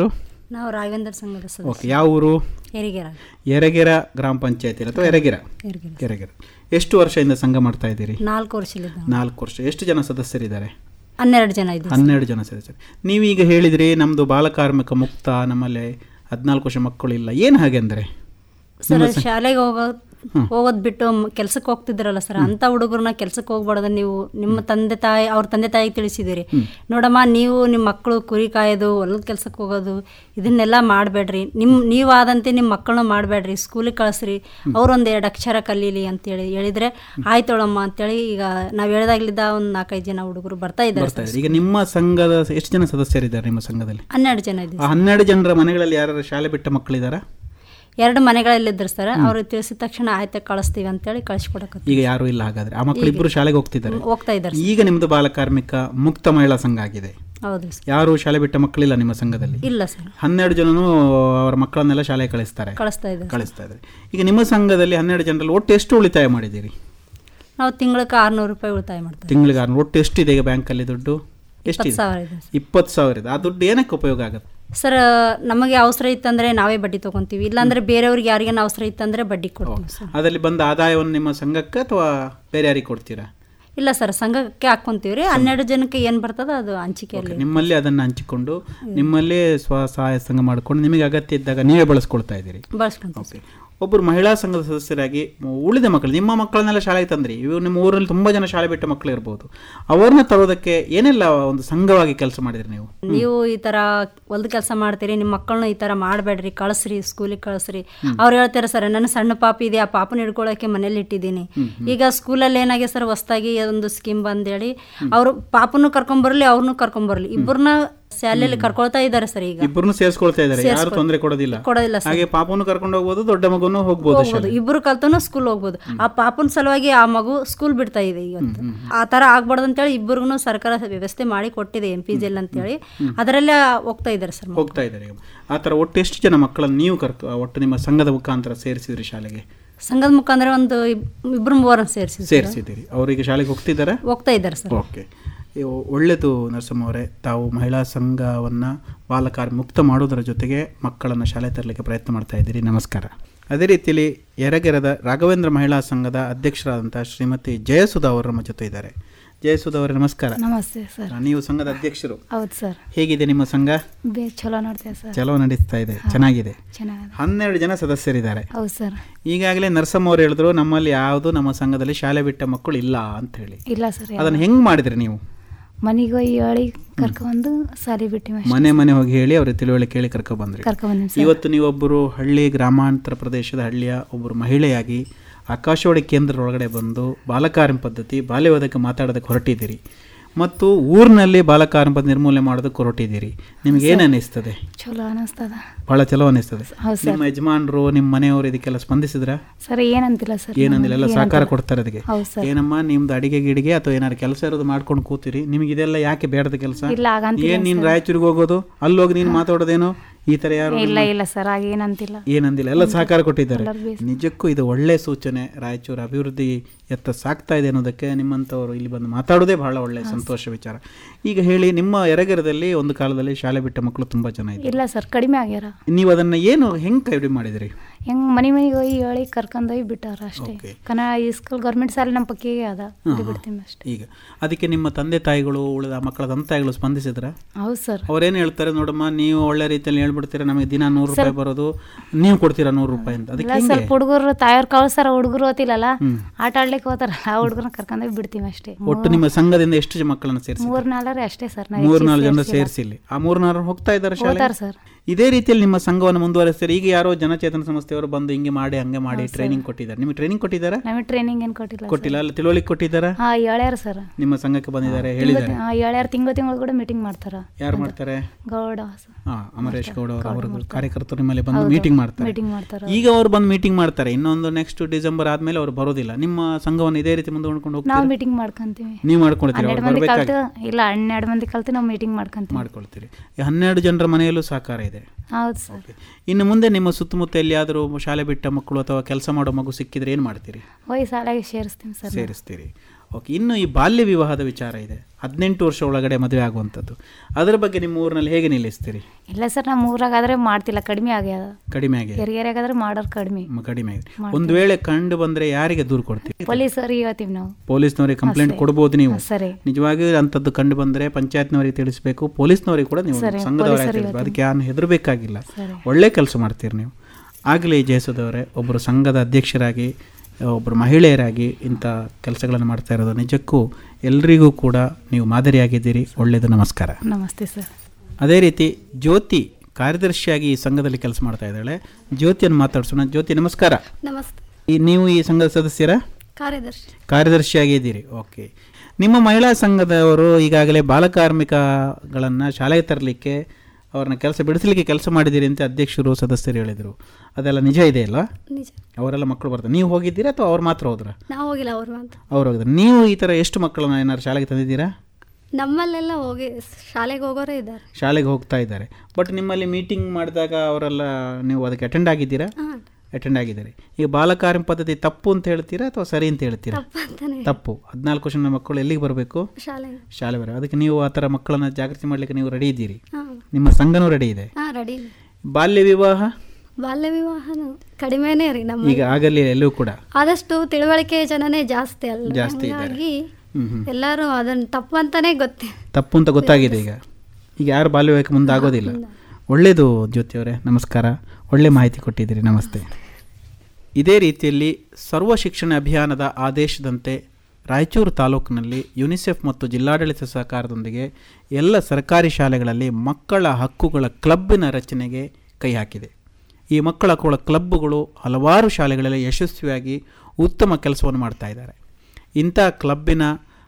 ನಾವು ರಾಘವೇಂದ್ರ ಸಂಘದ ಸದಸ್ಯ ಓಕೆ ಯಾವ ಊರು ಹೆರಿಗೆರ ಎರಗೆರ ಗ್ರಾಮ ಪಂಚಾಯತಿ ಅಥವಾ ಎರಗೆರ ಹೆರಿಗೆರ ಎರಗೆರ ಎಷ್ಟು ವರ್ಷದಿಂದ ಸಂಘ ಮಾಡ್ತಾ ಇದ್ದೀರಿ ನಾಲ್ಕು ವರ್ಷಲಿದ್ದ ನಾವು. ನಾಲ್ಕು ವರ್ಷ ಎಷ್ಟು ಜನ ಸದಸ್ಯರಿದ್ದಾರೆ ಹನ್ನೆರಡು ಜನ ಇದ್ದೀವಿ ಹನ್ನೆರಡು ಜನ ಸದಸ್ಯರು ನೀವೀಗ ಹೇಳಿದ್ರಿ ನಮ್ಮದು ಬಾಲಕಾರ್ಮಿಕ ಮುಕ್ತ ನಮ್ಮಲ್ಲಿ ಹದಿನಾಲ್ಕು ವರ್ಷ ಮಕ್ಕಳು ಇಲ್ಲ ಏನು ಹಾಗೆ ಅಂದರೆ ಸರ್ ಶಾಲೆಗೆ ಹೋಗೋ ಹೋಗೋದ್ ಬಿಟ್ಟು ಕೆಲ್ಸಕ್ಕೆ ಹೋಗ್ತಿದ್ರಲ್ಲ ಸರ್ ಅಂತ ಹುಡುಗರನ್ನ ಕೆಲ್ಸಕ್ಕೆ ಹೋಗ್ಬಾರ್ದು ನೀವು ನಿಮ್ಮ ತಂದೆ ತಾಯಿ ಅವ್ರ ತಂದೆ ತಾಯಿಗೆ ತಿಳಿಸಿದಿರಿ ನೋಡಮ್ಮ ನೀವು ನಿಮ್ಮ ಮಕ್ಕಳು ಕುರಿ ಕಾಯೋದು ಹೊಲದ ಕೆಲ್ಸಕ್ಕೆ ಹೋಗೋದು ಇದನ್ನೆಲ್ಲ ಮಾಡಬೇಡ್ರಿ ನಿಮ್ಮ ನೀವಾದಂತೆ ನಿಮ್ಮ ಮಕ್ಕಳನ್ನ ಮಾಡಬೇಡ್ರಿ ಸ್ಕೂಲಿಗೆ ಕಳಿಸ್ರಿ ಅವ್ರೊಂದು ಎರಡು ಅಕ್ಷರ ಕಲೀಲಿ ಅಂತೇಳಿ ಹೇಳಿದ್ರೆ ಆಯ್ತೋಳಮ್ಮ ಅಂತೇಳಿ ಈಗ ನಾವು ಹೇಳ್ದಾಗ್ಲಿದ್ದ ಒಂದು ನಾಲ್ಕೈದು ಜನ ಹುಡುಗರು ಬರ್ತಾ ಇದ್ದಾರೆ ಬರ್ತಾ ಇದ್ದಾರೆ ಈಗ ನಿಮ್ಮ ಸಂಘದ ಎಷ್ಟು ಜನ ಸದಸ್ಯರಿದ್ದಾರೆ ನಿಮ್ಮ ಸಂಘದಲ್ಲಿ ಹನ್ನೆರಡು ಜನ ಇದ್ದೀವಿ ಆ ಹನ್ನೆರಡು ಜನರ ಮನೆಗಳಲ್ಲಿ ಯಾರು ಶಾಲೆ ಬಿಟ್ಟ ಮಕ್ಕಳಿದ್ದಾರಾ ಎರಡು ಮನೆಗಳಲ್ಲಿದ್ದರು ಸರ್ ಅವ್ರಿಗೆ ತಿಳಿಸಿದ ತಕ್ಷಣ ಆಯ್ತು ಕಳಿಸ್ತೀವಿ ಅಂತೇಳಿ ಕಳಿಸ್ಕೊಡಕತ್ತೀವಿ ಈಗ ಯಾರು ಇಲ್ಲ ಹಾಗಾದ್ರೆ ಆ ಮಕ್ಕಳಿಬ್ಬರು ಶಾಲೆಗೆ ಹೋಗ್ತಿದ್ದಾರೆ ಹೋಗ್ತಾ ಇದ್ದಾರೆ ಈಗ ನಿಮ್ಮದು ಬಾಲಕಾರ್ಮಿಕ ಮುಕ್ತ ಮಹಿಳಾ ಸಂಘ ಆಗಿದೆ ಹೌದು ಸರ್ ಯಾರು ಶಾಲೆ ಬಿಟ್ಟ ಮಕ್ಕಳಿಲ್ಲ ನಿಮ್ಮ ಸಂಘದಲ್ಲಿ ಇಲ್ಲ ಸರ್ ಹನ್ನೆರಡು ಜನನು ಅವರ ಮಕ್ಕಳನ್ನೆಲ್ಲ ಶಾಲೆಗೆ ಕಳಿಸ್ತಾರೆ ಕಳಿಸ್ತಾ ಇದ್ದಾರೆ ಕಳಿಸ್ತಾ ಇದ್ದಾರೆ ಈಗ ನಿಮ್ಮ ಸಂಘದಲ್ಲಿ ಹನ್ನೆರಡು ಜನರಲ್ಲಿ ಒಟ್ಟು ಎಷ್ಟು ಉಳಿತಾಯ ಮಾಡಿದ್ದೀರಿ ನಾವು ತಿಂಗಳಿಗೆ ಆರ್ನೂರು ರೂಪಾಯಿ ಉಳಿತಾಯ ಮಾಡ್ತೀವಿ ತಿಂಗಳಿಗೆ ಆರು ಒಟ್ಟು ಎಷ್ಟಿದೆ ಈಗ ಬ್ಯಾಂಕಲ್ಲಿ ದುಡ್ಡು ಎಷ್ಟಿದೆ ಸಾವಿರ ಇದೆ ಸರ್. ಇಪ್ಪತ್ತು ಸಾವಿರ ಇದೆ ಆ ದುಡ್ಡು ಏನಕ್ಕೆ ಉಪಯೋಗ ಆಗುತ್ತೆ ಸರ್ ನಮಗೆ ಅವಸರ ಇತ್ತಂದ್ರೆ ನಾವೇ ಬಡ್ಡಿ ತೊಗೊಂತೀವಿ ಇಲ್ಲಾಂದ್ರೆ ಬೇರೆಯವ್ರಿಗೆ ಯಾರಿಗೇನು ಅವಸರ ಇತ್ತಂದ್ರೆ ಬಡ್ಡಿ ಕೊಡ್ತೀವಿ ಸರ್ ಅದರಲ್ಲಿ ಬಂದ ಆದಾಯವನ್ನು ನಿಮ್ಮ ಸಂಘಕ್ಕೆ ಅಥವಾ ಬೇರೆ ಯಾರಿಗೆ ಕೊಡ್ತೀರಾ ಇಲ್ಲ ಸರ್ ಸಂಘಕ್ಕೆ ಹಾಕ್ಕೊಂತೀವಿ ರೀ ಹನ್ನೆರಡು ಜನಕ್ಕೆ ಏನು ಬರ್ತದ ಅದು ಹಂಚಿಕೆಯಲ್ಲಿ ನಿಮ್ಮಲ್ಲಿ ಅದನ್ನು ಹಂಚಿಕೊಂಡು ನಿಮ್ಮಲ್ಲೇ ಸ್ವ ಸಹಾಯ ಸಂಘ ಮಾಡಿಕೊಂಡು ನಿಮಗೆ ಅಗತ್ಯ ಇದ್ದಾಗ ನೀವೇ ಬಳಸ್ಕೊಳ್ತಾ ಇದ್ದೀರಿ ಬಳಸ್ಕೊಂತೀವಿ ಓಕೆ ಒಬ್ಬರು ಮಹಿಳಾ ಸಂಘದ ಸದಸ್ಯರಾಗಿ ಉಳಿದ ಮಕ್ಕಳು ನಿಮ್ಮ ಮಕ್ಕಳನ್ನೆಲ್ಲ ಶಾಲೆಗೆ ತಂದ್ರಿ ಇವು ನಿಮ್ಮ ಊರಲ್ಲಿ ತುಂಬ ಜನ ಶಾಲೆ ಬಿಟ್ಟ ಮಕ್ಕಳು ಇರ್ಬೋದು ಅವ್ರನ್ನ ತರೋದಕ್ಕೆ ಏನೆಲ್ಲ ಒಂದು ಸಂಘವಾಗಿ ಕೆಲಸ ಮಾಡಿದ್ರಿ ನೀವು ನೀವು ಈ ತರ ಹೊಲ್ದ ಕೆಲಸ ಮಾಡ್ತೀರಿ ನಿಮ್ಮ ಮಕ್ಕಳನ್ನ ಈ ತರ ಮಾಡಬೇಡ್ರಿ ಕಳಿಸ್ರಿ ಸ್ಕೂಲಿಗೆ ಕಳಿಸ್ರಿ ಅವ್ರು ಹೇಳ್ತಾರೆ ಸರ್ ನನ್ನ ಸಣ್ಣ ಪಾಪ ಇದೆ ಆ ಪಾಪನ ಹಿಡ್ಕೊಳಕ್ಕೆ ಮನೇಲಿ ಇಟ್ಟಿದ್ದೀನಿ ಈಗ ಸ್ಕೂಲಲ್ಲಿ ಏನಾಗಿದೆ ಸರ್ ಹೊಸ್ದಾಗಿ ಒಂದು ಸ್ಕೀಮ್ ಬಂದೇಳಿ ಅವರು ಪಾಪನು ಕರ್ಕೊಂಬರ್ಲಿ ಅವ್ರನ್ನೂ ಕರ್ಕೊಂಬರ್ಲಿ ಇಬ್ಬರನ್ನ ಶಾಲೆಯಲ್ಲಿ ಕರ್ಕೊಳ್ತಾ ಇದ್ದಾರೆ ಸರ್ ಈಗ ಇಬ್ಬರನ್ನು ಸೇರಿಸ್ಕೊಳ್ತಾ ಇದ್ದಾರೆ ಯಾರು ತೊಂದರೆ ಕೊಡೋದಿಲ್ಲ ಕೊಡೋದಿಲ್ಲ ಸರ್ ಹಾಗೆ ಪಾಪವನ್ನು ಕರ್ಕೊಂಡು ಹೋಗ್ಬೋದು ದೊಡ್ಡ ಮಗುನು ಹೋಗ್ಬೋದು ಹೋಗ್ಬೋದು ಇಬ್ರು ಕಲ್ತನು ಸ್ಕೂಲ್ ಹೋಗ್ಬೋದು ಆ ಪಾಪನ ಸಲುವಾಗಿ ಆ ಮಗು ಸ್ಕೂಲ್ ಬಿಡ್ತಾ ಇದೆ ಇವತ್ತು ಆ ತರ ಆಗ್ಬಾರ್ದು ಅಂತೇಳಿ ಇಬ್ಬರಿಗೂ ಸರ್ಕಾರ ವ್ಯವಸ್ಥೆ ಮಾಡಿ ಕೊಟ್ಟಿದೆ ಎಂ ಪಿ ಜೆಲ್ ಅಂತೇಳಿ ಅದರಲ್ಲೇ ಹೋಗ್ತಾ ಇದ್ದಾರೆ ಸರ್ ಹೋಗ್ತಾ ಇದ್ದಾರೆ ಈಗ ಆ ಥರ ಒಟ್ಟು ಎಷ್ಟು ಜನ ಮಕ್ಕಳನ್ನು ನೀವು ಕರ್ಕ ಒಟ್ಟು ನಿಮ್ಮ ಸಂಘದ ಮುಖಾಂತರ ಸೇರಿಸಿದ್ರಿ ಶಾಲೆಗೆ ಸಂಘದ ಮುಖಾಂತರ ಒಂದು ಇಬ್- ಇಬ್ರು ಮೂವರನ್ನು ಸೇರಿಸಿ ಸೇರಿಸಿದ್ದೀರಿ ಅವರಿಗೆ ಶಾಲೆಗೆ ಹೋಗ್ತಿದ್ದಾರೆ ಹೋಗ್ತಾ ಇದ್ದಾರೆ ಸರ್ ಓಕೆ ಇವು ಒಳ್ಳೆಯದು ನರಸಮ್ಮ ಅವರೇ ತಾವು ಮಹಿಳಾ ಸಂಘವನ್ನು ಬಾಲಕಾರ್ ಮುಕ್ತ ಮಾಡೋದರ ಜೊತೆಗೆ ಮಕ್ಕಳನ್ನು ಶಾಲೆ ತರಲಿಕ್ಕೆ ಪ್ರಯತ್ನ ಮಾಡ್ತಾ ಇದ್ದೀರಿ ನಮಸ್ಕಾರ ಅದೇ ರೀತಿಯಲ್ಲಿ ಯರಗೆರದ ರಾಘವೇಂದ್ರ ಮಹಿಳಾ ಸಂಘದ ಅಧ್ಯಕ್ಷರಾದಂಥ ಶ್ರೀಮತಿ ಜಯಸುಧಾ ಅವರು ನಮ್ಮ ಜೊತೆ ಇದ್ದಾರೆ ಜಯಸುಧಾ ಅವರೇ ನಮಸ್ಕಾರ ನಮಸ್ತೆ ಸರ್ ನೀವು ಸಂಘದ ಅಧ್ಯಕ್ಷರು ಹೌದು ಸರ್ ಹೇಗಿದೆ ನಿಮ್ಮ ಸಂಘ ಬೇ ಚಲೋ ನೋಡ್ತೇವೆ ಸರ್ ಚಲೋ ನಡೀತಾ ಇದೆ ಚೆನ್ನಾಗಿದೆ ಚೆನ್ನಾಗಿದೆ ಹನ್ನೆರಡು ಜನ ಸದಸ್ಯರಿದ್ದಾರೆ ಹೌದು ಸರ್ ಈಗಾಗಲೇ ನರಸಮ್ಮ ಅವರು ಹೇಳಿದ್ರು ನಮ್ಮಲ್ಲಿ ಯಾವುದು ನಮ್ಮ ಸಂಘದಲ್ಲಿ ಶಾಲೆ ಬಿಟ್ಟ ಮಕ್ಕಳು ಇಲ್ಲ ಅಂತ ಹೇಳಿ ಇಲ್ಲ ಸರ್ ಅದನ್ನು ಹೆಂಗ್ ಮಾಡಿದ್ರಿ ನೀವು ಮನೆಗೆ ಹೋಗಿ ಹೇಳಿ ಕರ್ಕೊಂಬಂದು ಸಾಲಿ ಬಿಟ್ಟಿವಿ ಅಷ್ಟೇ. ಮನೆ ಮನೆ ಹೋಗಿ ಹೇಳಿ ಅವ್ರ ತಿಳುವಳಿಕೆ ಕೇಳಿ ಕರ್ಕೊ ಬಂದ್ರಿ ಕರ್ಕೊಂಬಂದಿವಿ ಸರ್ ಇವತ್ತು ನೀವೊಬ್ಬರು ಹಳ್ಳಿ ಗ್ರಾಮಾಂತರ ಪ್ರದೇಶದ ಹಳ್ಳಿಯ ಒಬ್ಬರು ಮಹಿಳೆಯಾಗಿ ಆಕಾಶವಾಣಿ ಕೇಂದ್ರದ ಒಳಗಡೆ ಬಂದು ಬಾಲಕಾರ್ಯ ಪದ್ಧತಿ ಬಾಲ್ಯವಾದಕ್ಕೆ ಮಾತಾಡೋದಕ್ಕೆ ಹೊರಟಿದ್ದೀರಿ ಮತ್ತು ಊರಿನಲ್ಲಿ ಬಾಲಕಾರ್ಯ ಪದ್ಧತಿ ನಿರ್ಮೂಲನೆ ಮಾಡೋದಕ್ಕೆ ಹೊರಟಿದ್ದೀರಿ ನಿಮ್ಗೆ ಏನು ಅನಿಸ್ತದೆ ಚಲೋ ಅನಿಸ್ತದ ಬಹಳ ಚಲೋ ಅನಿಸ್ತದೆ ಹೌದು ಸರ್ ನಿಮ್ಮ ಯಜಮಾನರು ನಿಮ್ಮ ಮನೆಯವರು ಇದಕ್ಕೆಲ್ಲ ಸ್ಪಂದಿಸಿದ್ರ ಸರ್ ಏನಂತಿಲ್ಲ ಸರ್ ಏನಂದಿಲ್ಲ ಎಲ್ಲ ಸಹಕಾರ ಕೊಡ್ತಾರೆ ಅದಕ್ಕೆ ಹೌದು ಸರ್ ಏನಮ್ಮ ನಿಮ್ದು ಅಡಿಗೆ ಗಿಡಿಗೆ ಅಥವಾ ಏನಾದ್ರು ಕೆಲಸ ಇರೋದು ಮಾಡ್ಕೊಂಡು ಕೂತಿರಿ ನಿಮ್ಗೆ ಇದೆಲ್ಲ ಯಾಕೆ ಬೇಡದ ಕೆಲಸ ಇಲ್ಲ ಆಗಂತಿಲ್ಲ ಏನ್ ನೀನ್ ರಾಯಚೂರಿಗೆ ಹೋಗೋದು ಅಲ್ಲಿ ಹೋಗಿ ನೀನ್ ಮಾತಾಡೋದೇನು ಈ ತರ ಯಾರು ಇಲ್ಲ ಇಲ್ಲ ಸರ್ ಆಗ ಏನಂತಿಲ್ಲ ಏನಂದಿಲ್ಲ ಎಲ್ಲ ಸಹಕಾರ ಕೊಟ್ಟಿದ್ದಾರೆ ಎಲ್ಲರೂ ಬೇಸ್- ನಿಜಕ್ಕೂ ಇದು ಒಳ್ಳೆ ಸೂಚನೆ ರಾಯಚೂರು ಅಭಿವೃದ್ಧಿ ಎತ್ತ ಸಾಕ್ತಾ ಇದೆ ಅನ್ನೋದಕ್ಕೆ ನಿಮ್ಮಂಥವ್ರು ಇಲ್ಲಿ ಬಂದು ಮಾತಾಡೋದೇ ಬಹಳ ಒಳ್ಳೆ ಸಂತೋಷ ವಿಚಾರ ಈಗ ಹೇಳಿ ನಿಮ್ಮ ಎರಗೆರದಲ್ಲಿ ಒಂದು ಕಾಲದಲ್ಲಿ ಶಾಲೆ ಬಿಟ್ಟ ಮಕ್ಕಳು ತುಂಬಾ ಜನ ಇದ್ದಾರೆ ಇಲ್ಲ ಸರ್ ಕಡಿಮೆ ಆಗ್ಯಾರ ನೀವು ಅದನ್ನ ಏನು ಹೆಂಗ್ ಕೈಡಿ ಮಾಡಿದ್ರಿ ಹೆಂಗ್ ಮನೆ ಮನೆಗೆ ಹೋಗಿ ಹೇಳಿ ಕರ್ಕೊಂಡ್ ಹೋಗಿ ಬಿಟ್ಟಾರ ಅಷ್ಟೇ Okay. ಕನ್ನಡ ಈ ಸ್ಕೂಲ್ ಗೌರ್ಮೆಂಟ್ ಶಾಲೆ ನಮ್ಮ ಪಕ್ಕಿಗೆ ಅದ ಇಲ್ಲಿ ಬಿಡ್ತೀವಿ ಅಷ್ಟೇ ಈಗ ಅದಕ್ಕೆ ನಿಮ್ಮ ತಂದೆ ತಾಯಿಗಳು ಉಳಿದ ಮಕ್ಕಳ ತಂದೆ ತಾಯಿಗಳು ಸ್ಪಂದಿಸಿದ್ರ ಹೌದು ಸರ್ ಅವ್ರೇನು ಹೇಳ್ತಾರೆ ನೋಡಮ್ಮ ನೀವು ಒಳ್ಳೆ ರೀತಿಯಲ್ಲಿ ಹೇಳ್ಬಿಡ್ತೀರಾ ನಮಗೆ ದಿನ ನೂರು ರೂಪಾಯಿ ಬರೋದು ನೀವು ಕೊಡ್ತೀರಾ ನೂರು ರೂಪಾಯಿ ಅಂತ ಅದಕ್ಕೆ ಇಲ್ಲ ಹೆಂಗೆ ಸ್ವಲ್ಪ ಹುಡುಗರು ತಾಯವ್ರು ಕಳ್ಸಾರ ಹುಡುಗರು ಓತಿಲ್ಲಲ್ಲ ಆಟ ಆಡ್ಲಿಕ್ಕೆ ಹೋತಾರ ಆ ಹುಡುಗರನ್ನ ಕರ್ಕೊಂಡ್ ಹೋಗಿ ಬಿಡ್ತೀವಿ ಅಷ್ಟೇ ಒಟ್ಟು ನಿಮ್ಮ ಸಂಘದಿಂದ ಎಷ್ಟು ಜನ ಮಕ್ಕಳನ್ನ ಸೇರಿಸಿ ಮೂರ್ ನಾಲ್ಕರೇ ಅಷ್ಟೇ ಸರ್ ನಾ ಮೂರ್ ಹೆಚ್ಚಿಗೆ ನಾಲ್ಕು ಜನ ಸೇರ್ಸಿಲ್ಲ. ಸೇರಿಸಿಲ್ಲಿ ಆ ಮೂರ್ ನಾಲ್ಕು ಹೋಗ್ತಾ ಇದ್ದಾರೆ ಶಾಲೆ ಹೋಗ್ತಾರ ಸರ್ ಇದೇ ರೀತಿಯಲ್ಲಿ ನಿಮ್ಮ ಸಂಘವನ್ನು ಮುಂದುವರಿಸ್ತಾರೆ ಈಗ ಯಾರೋ ಜನಚೇತನ ಸಂಸ್ಥೆಯವರು ಬಂದು ಹಿಂಗೆ ಮಾಡಿ ಹಂಗೆ ಮಾಡಿ ಟ್ರೈನಿಂಗ್ ಕೊಟ್ಟಿದ್ದಾರೆ ನಿಮಗೆ ಟ್ರೈನಿಂಗ್ ಕೊಟ್ಟಿದ್ದಾರೆ ನಮಗೆ ಟ್ರೈನಿಂಗ್ ಏನು ಕೊಟ್ಟಿಲ್ಲ ಕೊಟ್ಟಿಲ್ಲ ಅಲ್ಲಿ ತಿಳುವಳಿಕೆ ಕೊಟ್ಟಿದ್ದಾರಾ ಹಾ ಹೇಳ್ಯಾರ ಸರ್ ನಿಮ್ಮ ಸಂಘಕ್ಕೆ ಬಂದಿದ್ದಾರೆ ಹೇಳಿದ್ದಾರೆ ಹಾ ಹೇಳ್ಯಾರ ತಿಂಗಳು ತಿಂಗಳು ಕೂಡ ಮೀಟಿಂಗ್ ಮಾಡ್ತಾರ ಯಾರು ಮಾಡ್ತಾರೆ ಗೌಡ ಹಾ ಅಮರೇಶ್ ಗೌಡ ಅವರು ಅವರು ಕಾರ್ಯಕರ್ತರು ನಿಮ್ಮಲ್ಲಿ ಬಂದು ಮೀಟಿಂಗ್ ಮಾಡ್ತಾರೆ ಮೀಟಿಂಗ್ ಮಾಡ್ತಾರ ಈಗ ಅವ್ರು ಬಂದು ಮೀಟಿಂಗ್ ಮಾಡ್ತಾರೆ ಇನ್ನೊಂದು ನೆಕ್ಸ್ಟ್ ಡಿಸೆಂಬರ್ ಆದ್ಮೇಲೆ ಅವ್ರು ಬರೋದಿಲ್ಲ ನಿಮ್ಮ ಸಂಘವನ್ನು ಇದೇ ರೀತಿ ಮುಂದುವರ್ಕೊಂಡು ಹೋಗ್ತೀರಾ ನಾವು ಮೀಟಿಂಗ್ ಮಾಡ್ಕೊಂತೀವಿ ನೀವು ಮಾಡ್ಕೊಳ್ತೀರಿ ಹನ್ನೆರಡು ಅವ್ರು ಮಂದಿ ಬರ್ಬೇಕಾಗಿ ಕಲ್ತು ಇಲ್ಲ ಹನ್ನೆರಡು ಮಂದಿ ಕಲ್ತು ನಾವು ಮೀಟಿಂಗ್ ಮಾಡ್ಕೊಂತೀವಿ ಮಾಡ್ಕೊಳ್ತೀರಿ ಈ ಹನ್ನೆರಡು ಜನರ ಮನೆಯಲ್ಲೂ ಸಹಕಾರ ಇದೆ ಹೌದು ಸರ್ ಇನ್ನು ಮುಂದೆ ನಿಮ್ಮ ಸುತ್ತಮುತ್ತ ಎಲ್ಲಿಯಾದರೂ ಶಾಲೆ ಬಿಟ್ಟ ಮಕ್ಕಳು ಅಥವಾ ಕೆಲಸ ಮಾಡೋ ಮಗು ಸಿಕ್ಕಿದ್ರೆ ಏನು ಮಾಡ್ತೀರಿ ಹೋಗಿ ಶಾಲೆಗೆ ಸೇರಿಸ್ತೀನಿ ಸರ್ ಸೇರಿಸ್ತೀರಿ ಓಕೆ ಇನ್ನು ಈ ಬಾಲ್ಯ ವಿವಾಹದ ವಿಚಾರ ಇದೆ ಹದಿನೆಂಟು ವರ್ಷ ಒಳಗಡೆ ಮದುವೆ ಆಗುವಂಥದ್ದು ಅದರ ಬಗ್ಗೆ ನಿಮ್ಮ ಊರಿನಲ್ಲಿ ಹೇಗೆ ನಿಲ್ಲಿಸ್ತೀರಿ ಇಲ್ಲ ಸರ್ ನಮ್ಮ ಊರಾಗಾದ್ರೆ ಮಾಡ್ತಿಲ್ಲ ಕಡಿಮೆ ಆಗ್ಯದ ಕಡಿಮೆ ಆಗಿದೆ ಎರಿಗೆರೆಗಾದ್ರೆ ಮಾಡೋರು ಕಡಿಮೆ ಮ- ಕಡಿಮೆ ಆಗಿದೆ ಒಂದು ವೇಳೆ ಕಂಡು ಬಂದರೆ ಯಾರಿಗೆ ದೂರು ಕೊಡ್ತೀರಿ ಪೊಲೀಸರಿಗೆ ಹೇಳ್ತೀವಿ ನಾವು ಪೊಲೀಸ್ನವರಿಗೆ ಕಂಪ್ಲೇಂಟ್ ಕೊಡ್ಬೋದು ನೀವು ಸರಿ ನಿಜವಾಗಿ ಅಂಥದ್ದು ಕಂಡು ಬಂದರೆ ಪಂಚಾಯತ್ನವರಿಗೆ ತಿಳಿಸ್ಬೇಕು ಪೊಲೀಸ್ನವರಿಗೆ ಕೂಡ ನೀವು ಸರಿ, ಸಂಘದವರಿಗೆ ಪೊಲೀಸರಿಗೆ ತಿಳಿಸ್ಬೇಕು ಅದಕ್ಕೆ ಯಾರು ಹೆದರಬೇಕಾಗಿಲ್ಲ ಸರಿ. ಒಳ್ಳೆ ಕೆಲಸ ಮಾಡ್ತೀರಿ ನೀವು ಆಗಲೇ ಜಯಸುದವರೇ ಒಬ್ಬರು ಸಂಘದ ಅಧ್ಯಕ್ಷರಾಗಿ ಒಬ್ಬರು ಮಹಿಳೆಯರಾಗಿ ಇಂಥ ಕೆಲಸಗಳನ್ನು ಮಾಡ್ತಾ ಇರೋದು ನಿಜಕ್ಕೂ ಎಲ್ರಿಗೂ ಕೂಡ ನೀವು ಮಾದರಿಯಾಗಿದ್ದೀರಿ ಒಳ್ಳೆಯದು ನಮಸ್ಕಾರ ನಮಸ್ತೆ ಸರ್ ಅದೇ ರೀತಿ ಜ್ಯೋತಿ ಕಾರ್ಯದರ್ಶಿಯಾಗಿ ಈ ಸಂಘದಲ್ಲಿ ಕೆಲಸ ಮಾಡ್ತಾ ಇದ್ದಾಳೆ ಜ್ಯೋತಿಯನ್ನು ಮಾತಾಡ್ಸೋಣ ಜ್ಯೋತಿ ನಮಸ್ಕಾರ ನಮಸ್ತೆ ಈ ನೀವು ಈ ಸಂಘದ ಸದಸ್ಯರ ಕಾರ್ಯದರ್ಶಿ ಕಾರ್ಯದರ್ಶಿಯಾಗಿದ್ದೀರಿ ಓಕೆ ನಿಮ್ಮ ಮಹಿಳಾ ಸಂಘದವರು ಈಗಾಗಲೇ ಬಾಲಕಾರ್ಮಿಕಗಳನ್ನು ಶಾಲೆಗೆ ತರಲಿಕ್ಕೆ ಅವ್ರನ್ನ ಕೆಲಸ ಬಿಡಿಸಲಿಕ್ಕೆ ಕೆಲಸ ಮಾಡಿದ್ದೀರಿ ಅಂತ ಅಧ್ಯಕ್ಷರು ಸದಸ್ಯರು ಹೇಳಿದರು ಅದೆಲ್ಲ ನಿಜ ಇದೆ ಅಲ್ವಾ ನಿಜ ಅವರೆಲ್ಲ ಮಕ್ಕಳು ಬರ್ತಾರೆ ನೀವು ಹೋಗಿದ್ದೀರಾ ಅಥವಾ ಅವ್ರು ಮಾತ್ರ ಹೋದ್ರ ನಾವು ಹೋಗಿಲ್ಲ ಅವರು ಅಂತ ಅವ್ರು ಹೋಗಿದ್ರು ನೀವು ಈ ಥರ ಎಷ್ಟು ಮಕ್ಕಳನ್ನ ಏನಾದ್ರು ಶಾಲೆಗೆ ತಂದಿದ್ದೀರಾ ನಮ್ಮಲ್ಲೆಲ್ಲ ಹೋಗಿ ಶಾಲೆಗೆ ಹೋಗೋರೇ ಇದ್ದಾರೆ ಶಾಲೆಗೆ ಹೋಗ್ತಾ ಇದ್ದಾರೆ ಬಟ್ ನಿಮ್ಮಲ್ಲಿ ಮೀಟಿಂಗ್ ಮಾಡಿದಾಗ ಅವರೆಲ್ಲ ನೀವು ಅದಕ್ಕೆ ಅಟೆಂಡ್ ಆಗಿದ್ದೀರಾ ಹಾಂ ಅಟೆಂಡ್ ಆಗಿದ್ದಾರೆ ಈಗ ಬಾಲಕಾರ್ಯ ಪದ್ಧತಿ ತಪ್ಪು ಅಂತ ಹೇಳ್ತೀರಾ ಅಥವಾ ಸರಿ ಅಂತ ಹೇಳ್ತೀರಾ ತಪ್ಪ ಅಂತಾನೆ ತಪ್ಪು ಹದಿನಾಲ್ಕು ವರ್ಷದ ಮಕ್ಕಳು ಎಲ್ಲಿಗೆ ಬರಬೇಕು ಶಾಲೆಗೆ ಶಾಲೆ ಬರ ಅದಕ್ಕೆ ನೀವು ಆ ಥರ ಮಕ್ಕಳನ್ನ ಜಾಗೃತಿ ಮಾಡಲಿಕ್ಕೆ ನೀವು ರೆಡಿ ಇದ್ದೀರಿ ಹಾಂ ನಿಮ್ಮ ಸಂಘನೂ ರೆಡಿ ಇದೆ ಹಾಂ ರೆಡಿ ಬಾಲ್ಯ ವಿವಾಹ ಬಾಲ್ಯ ವಿವಾಹನು ಕಡಿಮೆನೇ ರೀ ನಮ್ಮ ಈಗ ಆಗಲಿ ಎಲ್ಲೂ ಕೂಡ ಆದಷ್ಟು ತಿಳುವಳಿಕೆ ಜನನೇ ಜಾಸ್ತಿ ಅಲ್ಲ ಜಾಸ್ತಿ ಇದ್ದಾರೆ. ಹಾಗಾಗಿ ಹ್ಮ್ ಹ್ಮ್. ಎಲ್ಲರೂ ಅದನ್ನು ತಪ್ಪು ಅಂತಾನೆ ಗೊತ್ತೇ ತಪ್ಪು ಅಂತ ಗೊತ್ತಾಗಿದೆ ಈಗ ಈಗ ಯಾರು ಬಾಲ್ಯ ವಿವಾಹಕ್ಕೆ ಮುಂದೆ ಆಗೋದಿಲ್ಲ ಒಳ್ಳೆಯದು ಜ್ಯೋತಿ ಅವರೇ ನಮಸ್ಕಾರ ಒಳ್ಳೆ ಮಾಹಿತಿ ಕೊಟ್ಟಿದ್ದೀರಿ ನಮಸ್ತೆ ಇದೇ ರೀತಿಯಲ್ಲಿ ಸರ್ವ ಶಿಕ್ಷಣ ಅಭಿಯಾನದ ಆದೇಶದಂತೆ ರಾಯಚೂರು ತಾಲೂಕಿನಲ್ಲಿ ಯುನಿಸೆಫ್ ಮತ್ತು ಜಿಲ್ಲಾಡಳಿತ ಸಹಕಾರದೊಂದಿಗೆ ಎಲ್ಲ ಸರ್ಕಾರಿ ಶಾಲೆಗಳಲ್ಲಿ ಮಕ್ಕಳ ಹಕ್ಕುಗಳ ಕ್ಲಬ್ಬಿನ ರಚನೆಗೆ ಕೈ ಹಾಕಿದೆ ಈ ಮಕ್ಕಳ ಹಕ್ಕುಗಳ ಕ್ಲಬ್ಗಳು ಹಲವಾರು ಶಾಲೆಗಳಲ್ಲಿ ಯಶಸ್ವಿಯಾಗಿ ಉತ್ತಮ ಕೆಲಸವನ್ನು ಮಾಡ್ತಾ ಇದ್ದಾರೆ ಇಂಥ ಕ್ಲಬ್ಬಿನ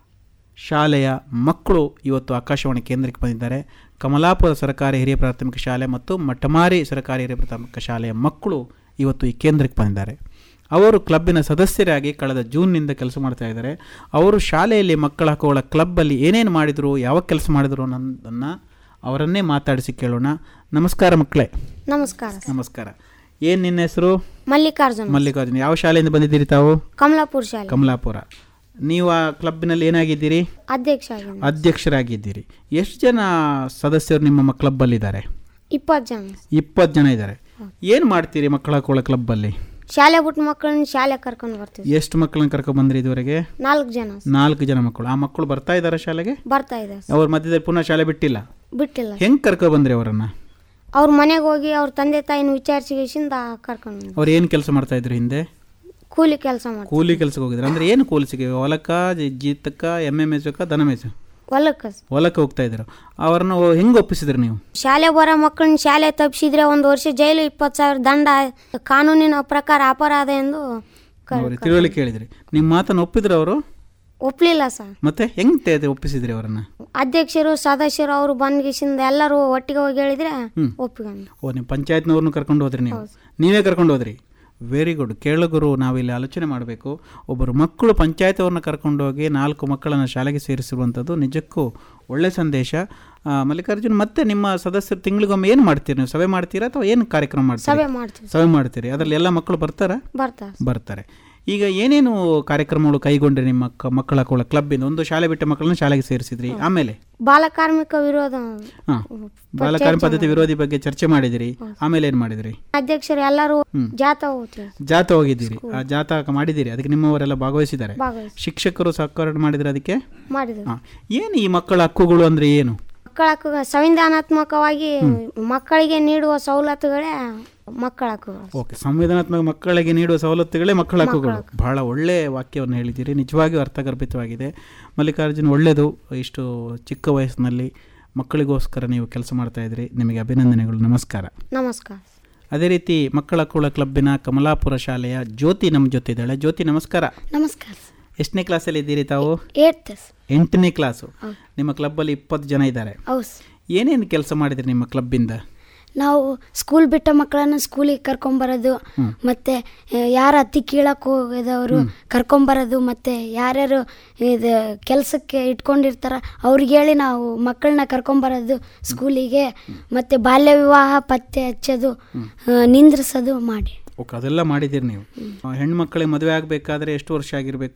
ಶಾಲೆಯ ಮಕ್ಕಳು ಇವತ್ತು ಆಕಾಶವಾಣಿ ಕೇಂದ್ರಕ್ಕೆ ಬಂದಿದ್ದಾರೆ ಕಮಲಾಪುರ ಸರ್ಕಾರಿ ಹಿರಿಯ ಪ್ರಾಥಮಿಕ ಶಾಲೆ ಮತ್ತು ಮಠಮಾರಿ ಸರ್ಕಾರಿ ಹಿರಿಯ ಪ್ರಾಥಮಿಕ ಶಾಲೆಯ ಮಕ್ಕಳು ಇವತ್ತು ಈ ಕೇಂದ್ರಕ್ಕೆ ಬಂದಿದ್ದಾರೆ ಅವರು ಕ್ಲಬ್ಬಿನ ಸದಸ್ಯರಾಗಿ ಕಳೆದ ಜೂನ್ನಿಂದ ಕೆಲಸ ಮಾಡ್ತಾ ಇದ್ದಾರೆ ಅವರು ಶಾಲೆಯಲ್ಲಿ ಮಕ್ಕಳ ಹಕ್ಕುಗಳ ಕ್ಲಬ್ಬಲ್ಲಿ ಏನೇನು ಮಾಡಿದರು ಯಾವ ಕೆಲಸ ಮಾಡಿದರು ಅನ್ನೋದನ್ನು ಅವರನ್ನೇ ಮಾತಾಡಿಸಿ ಕೇಳೋಣ ನಮಸ್ಕಾರ ಮಕ್ಕಳೇ ನಮಸ್ಕಾರ ನಮಸ್ಕಾರ ಏನು ನಿನ್ನ ಹೆಸರು ಮಲ್ಲಿಕಾರ್ಜುನ್ ಮಲ್ಲಿಕಾರ್ಜುನ ಯಾವ ಶಾಲೆಯಿಂದ ಬಂದಿದ್ದೀರಿ ತಾವು ಕಮಲಾಪುರ ಶಾಲೆ ಕಮಲಾಪುರ ನೀವು ಆ ಕ್ಲಬ್ಬಿನಲ್ಲಿ ಏನಾಗಿದ್ದೀರಿ ಅಧ್ಯಕ್ಷ ಆಗಿದ್ದೀನಿ ಅಧ್ಯಕ್ಷರಾಗಿದ್ದೀರಿ ಎಷ್ಟು ಜನ ಸದಸ್ಯರು ನಿಮ್ಮ ಕ್ಲಬ್ಬಲ್ಲಿದ್ದಾರೆ ಇಪ್ಪತ್ತು ಜನ ಇಪ್ಪತ್ತು ಜನ ಇದ್ದಾರೆ ಏನು ಮಾಡ್ತೀರಿ ಮಕ್ಕಳ ಹಕ್ಕುಗಳ ಕ್ಲಬ್ಬಲ್ಲಿ ಶಾಲೆ ಬಿಟ್ಟು ಮಕ್ಕಳನ್ನ ಶಾಲೆ ಕರ್ಕೊಂಡು ಬರ್ತೀವಿ ಎಷ್ಟು ಮಕ್ಕಳನ್ನ ಕರ್ಕೊಂಡ್ಬಂದ್ರಿ ಇದುವರೆಗೆ ನಾಲ್ಕು ಜನ ನಾಲ್ಕು ಜನ ಮಕ್ಕಳು ಆ ಮಕ್ಕಳು ಬರ್ತಾ ಇದ್ದಾರೆ ಶಾಲೆಗೆ ಬರ್ತಾ ಇದೆ ಅವ್ರ ಮಧ್ಯದಲ್ಲಿ ಪುನಃ ಶಾಲೆ ಬಿಟ್ಟಿಲ್ಲ ಬಿಟ್ಟಿಲ್ಲ ಹೆಂಗೆ ಕರ್ಕೊಬಂದ್ರಿ ಅವರನ್ನು ಅವ್ರ ಮನೆಗೆ ಹೋಗಿ ಅವ್ರ ತಂದೆ ತಾಯಿನ ವಿಚಾರಿಸಿಗಿಂದ ಕರ್ಕೊಂಡು ಬಂದ್ವಿ. ಅವ್ರು ಏನು ಕೆಲಸ ಮಾಡ್ತಾ ಇದ್ರು ಹಿಂದೆ ಕೂಲಿ ಕೆಲಸ ಮಾಡ್ತೀವಿ ಕೂಲಿ ಕೆಲಸಕ್ಕೆ ಹೋಗಿದ್ರು ಅಂದ್ರೆ ಏನು ಕೂಲಿ ಸಿಗಿ ಹೊಲಕ್ಕ ಜಿ- ಜೀತಕ್ಕ ಎಮ್ಮೆ ಮೇಯ್ಸಕ್ಕ ದನ ಮೇಯ್ಸ ಹೊಲಕ್ಕೆ ಹೊಲಕ್ಕೆ ಹೋಗ್ತಾ ಇದ್ರು ಅವ್ರನ್ನ ಹೆಂಗೆ ಒಪ್ಪಿಸಿದ್ರಿ ನೀವು ಶಾಲೆ ಬರೋ ಮಕ್ಕಳನ್ನ ಶಾಲೆ ತಪ್ಪಿಸಿದ್ರೆ ಒಂದು ವರ್ಷ ಜೈಲು ಇಪ್ಪತ್ತು ಸಾವಿರ ದಂಡ ಕಾನೂನಿನ ಪ್ರಕಾರ ಅಪರಾಧ ಎಂದು ಕ- ಅವ್ರಿಗೆ ತಿಳುವಳಿಕೆ ಹೇಳಿದ್ರಿ ನಿಮ್ಮ ಮಾತನ್ನು ಒಪ್ಪಿದ್ರು ಅವರು ಒಪ್ಲಿಲ್ಲ ಸರ್ ಮತ್ತೆ ಹೆಂಗೆ ಒಪ್ಪಿಸಿದ್ರಿ ಅವರನ್ನ ಅಧ್ಯಕ್ಷರು ಸದಸ್ಯರು ಅವರು ಬಂದ್ಗಿಸಿಂದ ಎಲ್ಲರೂ ಒಟ್ಟಿಗೆ ಹೋಗಿ ಹೇಳಿದ್ರೆ ಹ್ಮ್. ಒಪ್ಪಿಕೊಂಡು ಓ ನಿಮ್ಮ ಪಂಚಾಯತ್ನವ್ರನ್ನ ಕರ್ಕೊಂಡು ಹೋದ್ರಿ ನೀವು ನೀವೇ ಕರ್ಕೊಂಡು ಹೋದ್ರಿ ವೆರಿ ಗುಡ್ ಕೇಳುಗರು ನಾವಿಲ್ಲಿ ಆಲೋಚನೆ ಮಾಡಬೇಕು ಒಬ್ಬರು ಮಕ್ಕಳು ಪಂಚಾಯತ್ ಅವ್ರನ್ನ ಕರ್ಕೊಂಡು ಹೋಗಿ ನಾಲ್ಕು ಮಕ್ಕಳನ್ನು ಶಾಲೆಗೆ ಸೇರಿಸಿರುವಂಥದ್ದು ನಿಜಕ್ಕೂ ಒಳ್ಳೆ ಸಂದೇಶ ಆ, ಮಲ್ಲಿಕಾರ್ಜುನ್ ಮತ್ತೆ ನಿಮ್ಮ ಸದಸ್ಯರು ತಿಂಗಳಿಗೊಮ್ಮೆ ಏನು ಮಾಡ್ತೀರಿ ನೀವು ಸಭೆ ಮಾಡ್ತೀರಾ ಅಥವಾ ಏನು ಕಾರ್ಯಕ್ರಮ ಮಾಡ್ತೀರಿ ಸಭೆ ಮಾಡ್ತೀವಿ ಸಭೆ ಮಾಡ್ತೀರಿ ಅದರಲ್ಲಿ ಎಲ್ಲ ಮಕ್ಕಳು ಬರ್ತಾರಾ ಬರ್ತಾರೆ ಬರ್ತಾರೆ ಈಗ ಏನೇನು ಕಾರ್ಯಕ್ರಮಗಳು ಕೈಗೊಂಡ್ರಿ ನಿಮ್ಮ ಕ- ಮಕ್ಕಳ ಕೊಳ ಕ್ಲಬ್ಬಿಂದ ಒಂದು ಶಾಲೆ ಬಿಟ್ಟ ಮಕ್ಕಳನ್ನ ಶಾಲೆಗೆ ಸೇರಿಸಿದ್ರಿ ಆಮೇಲೆ ಬಾಲಕಾರ್ಮಿಕ ವಿರೋಧ ಹಾಂ ಬಾಲಕಾರ್ಯ ಪದ್ಧತಿ ವಿರೋಧಿ ಬಗ್ಗೆ ಚರ್ಚೆ ಮಾಡಿದಿರಿ ಆಮೇಲೆ ಏನು ಮಾಡಿದಿರಿ ಅಧ್ಯಕ್ಷರು ಎಲ್ಲರೂ ಜಾತಾ ಹೋಗ್ತೀವಿ ಜಾಥಾ ಹೋಗಿದ್ದೀರಿ ಆ ಜಾಥಾ ಮಾಡಿದ್ದೀರಿ ಅದಕ್ಕೆ ನಿಮ್ಮವರೆಲ್ಲ ಭಾಗವಹಿಸಿದ್ದಾರೆ ಭಾಗವಹಿಸಿ ಶಿಕ್ಷಕರು ಸಹಕಾರ ಮಾಡಿದ್ರೆ ಅದಕ್ಕೆ ಮಾಡಿದ್ವಿ ಹಾಂ ಏನು ಈ ಮಕ್ಕಳ ಹಕ್ಕುಗಳು ಅಂದರೆ ಏನು ಮಕ್ಕಳ ಹಕ್ಕು ಸಂವಿಧಾನಾತ್ಮಕವಾಗಿ ಮಕ್ಕಳಿಗೆ ನೀಡುವ ಸವಲತ್ತುಗಳೇ ಮಕ್ಕಳ ಹಕ್ಕುಗಳು ಓಕೆ ಸಂವಿಧಾನಾತ್ಮಕ ಮಕ್ಕಳಿಗೆ ನೀಡುವ ಸವಲತ್ತುಗಳೇ ಮಕ್ಕಳ ಹಕ್ಕುಗಳು ಬಹಳ ಒಳ್ಳೆಯ ವಾಕ್ಯವನ್ನು ಹೇಳಿದ್ದೀರಿ ನಿಜವಾಗಿಯೂ ಅರ್ಥಗರ್ಭಿತವಾಗಿದೆ ಮಲ್ಲಿಕಾರ್ಜುನ್ ಒಳ್ಳೆಯದು ಇಷ್ಟು ಚಿಕ್ಕ ವಯಸ್ಸಿನಲ್ಲಿ ಮಕ್ಕಳಿಗೋಸ್ಕರ ನೀವು ಕೆಲಸ ಮಾಡ್ತಾ ಇದ್ದೀರಿ ನಿಮಗೆ ಅಭಿನಂದನೆಗಳು ನಮಸ್ಕಾರ ನಮಸ್ಕಾರ ಅದೇ ರೀತಿ ಮಕ್ಕಳ ಹಕ್ಕುಗಳ ಕ್ಲಬ್ಬಿನ ಕಮಲಾಪುರ ಶಾಲೆಯ ಜ್ಯೋತಿ ನಮ್ಮ ಜೊತೆ ಇದ್ದಾಳೆ ಜ್ಯೋತಿ ನಮಸ್ಕಾರ ನಮಸ್ಕಾರ ಎಷ್ಟನೇ ಕ್ಲಾಸಲ್ಲಿ ಇದ್ದೀರಿ ತಾವು ಏಟ್ ಎಂಟನೇ ಕ್ಲಾಸು ನಿಮ್ಮ ಕ್ಲಬ್ಬಲ್ಲಿ ಇಪ್ಪತ್ತು ಜನ ಇದ್ದಾರೆ ಹೌದು ಏನೇನು ಕೆಲಸ ಮಾಡಿದ್ರಿ ನಿಮ್ಮ ಕ್ಲಬ್ಬಿಂದ ನಾವು ಸ್ಕೂಲ್ ಬಿಟ್ಟ ಮಕ್ಕಳನ್ನ ಸ್ಕೂಲಿಗೆ ಕರ್ಕೊಂಬರೋದು ಮತ್ತು ಯಾರು ಹತ್ತಿ ಕೀಳಕ್ಕೆ ಹೋಗಿದವರು ಕರ್ಕೊಂಬರೋದು ಮತ್ತು ಯಾರ್ಯಾರು ಇದು ಕೆಲಸಕ್ಕೆ ಇಟ್ಕೊಂಡಿರ್ತಾರ ಅವ್ರಿಗೆ ಹೇಳಿ ನಾವು ಮಕ್ಕಳನ್ನ ಕರ್ಕೊಂಬರೋದು ಸ್ಕೂಲಿಗೆ ಮತ್ತು ಬಾಲ್ಯ ವಿವಾಹ ಪತ್ತೆ ಹಚ್ಚೋದು ಆ, ನಿಂದ್ರಿಸೋದು ಮಾಡಿ ಓಕೆ ಅದೆಲ್ಲ ಮಾಡಿದ್ದೀರಿ ನೀವು ಆ, ಹೆಣ್ಮಕ್ಳಿಗೆ ಮದುವೆ ಆಗಬೇಕಾದ್ರೆ ಎಷ್ಟು ವರ್ಷ ಆಗಿರಬೇಕು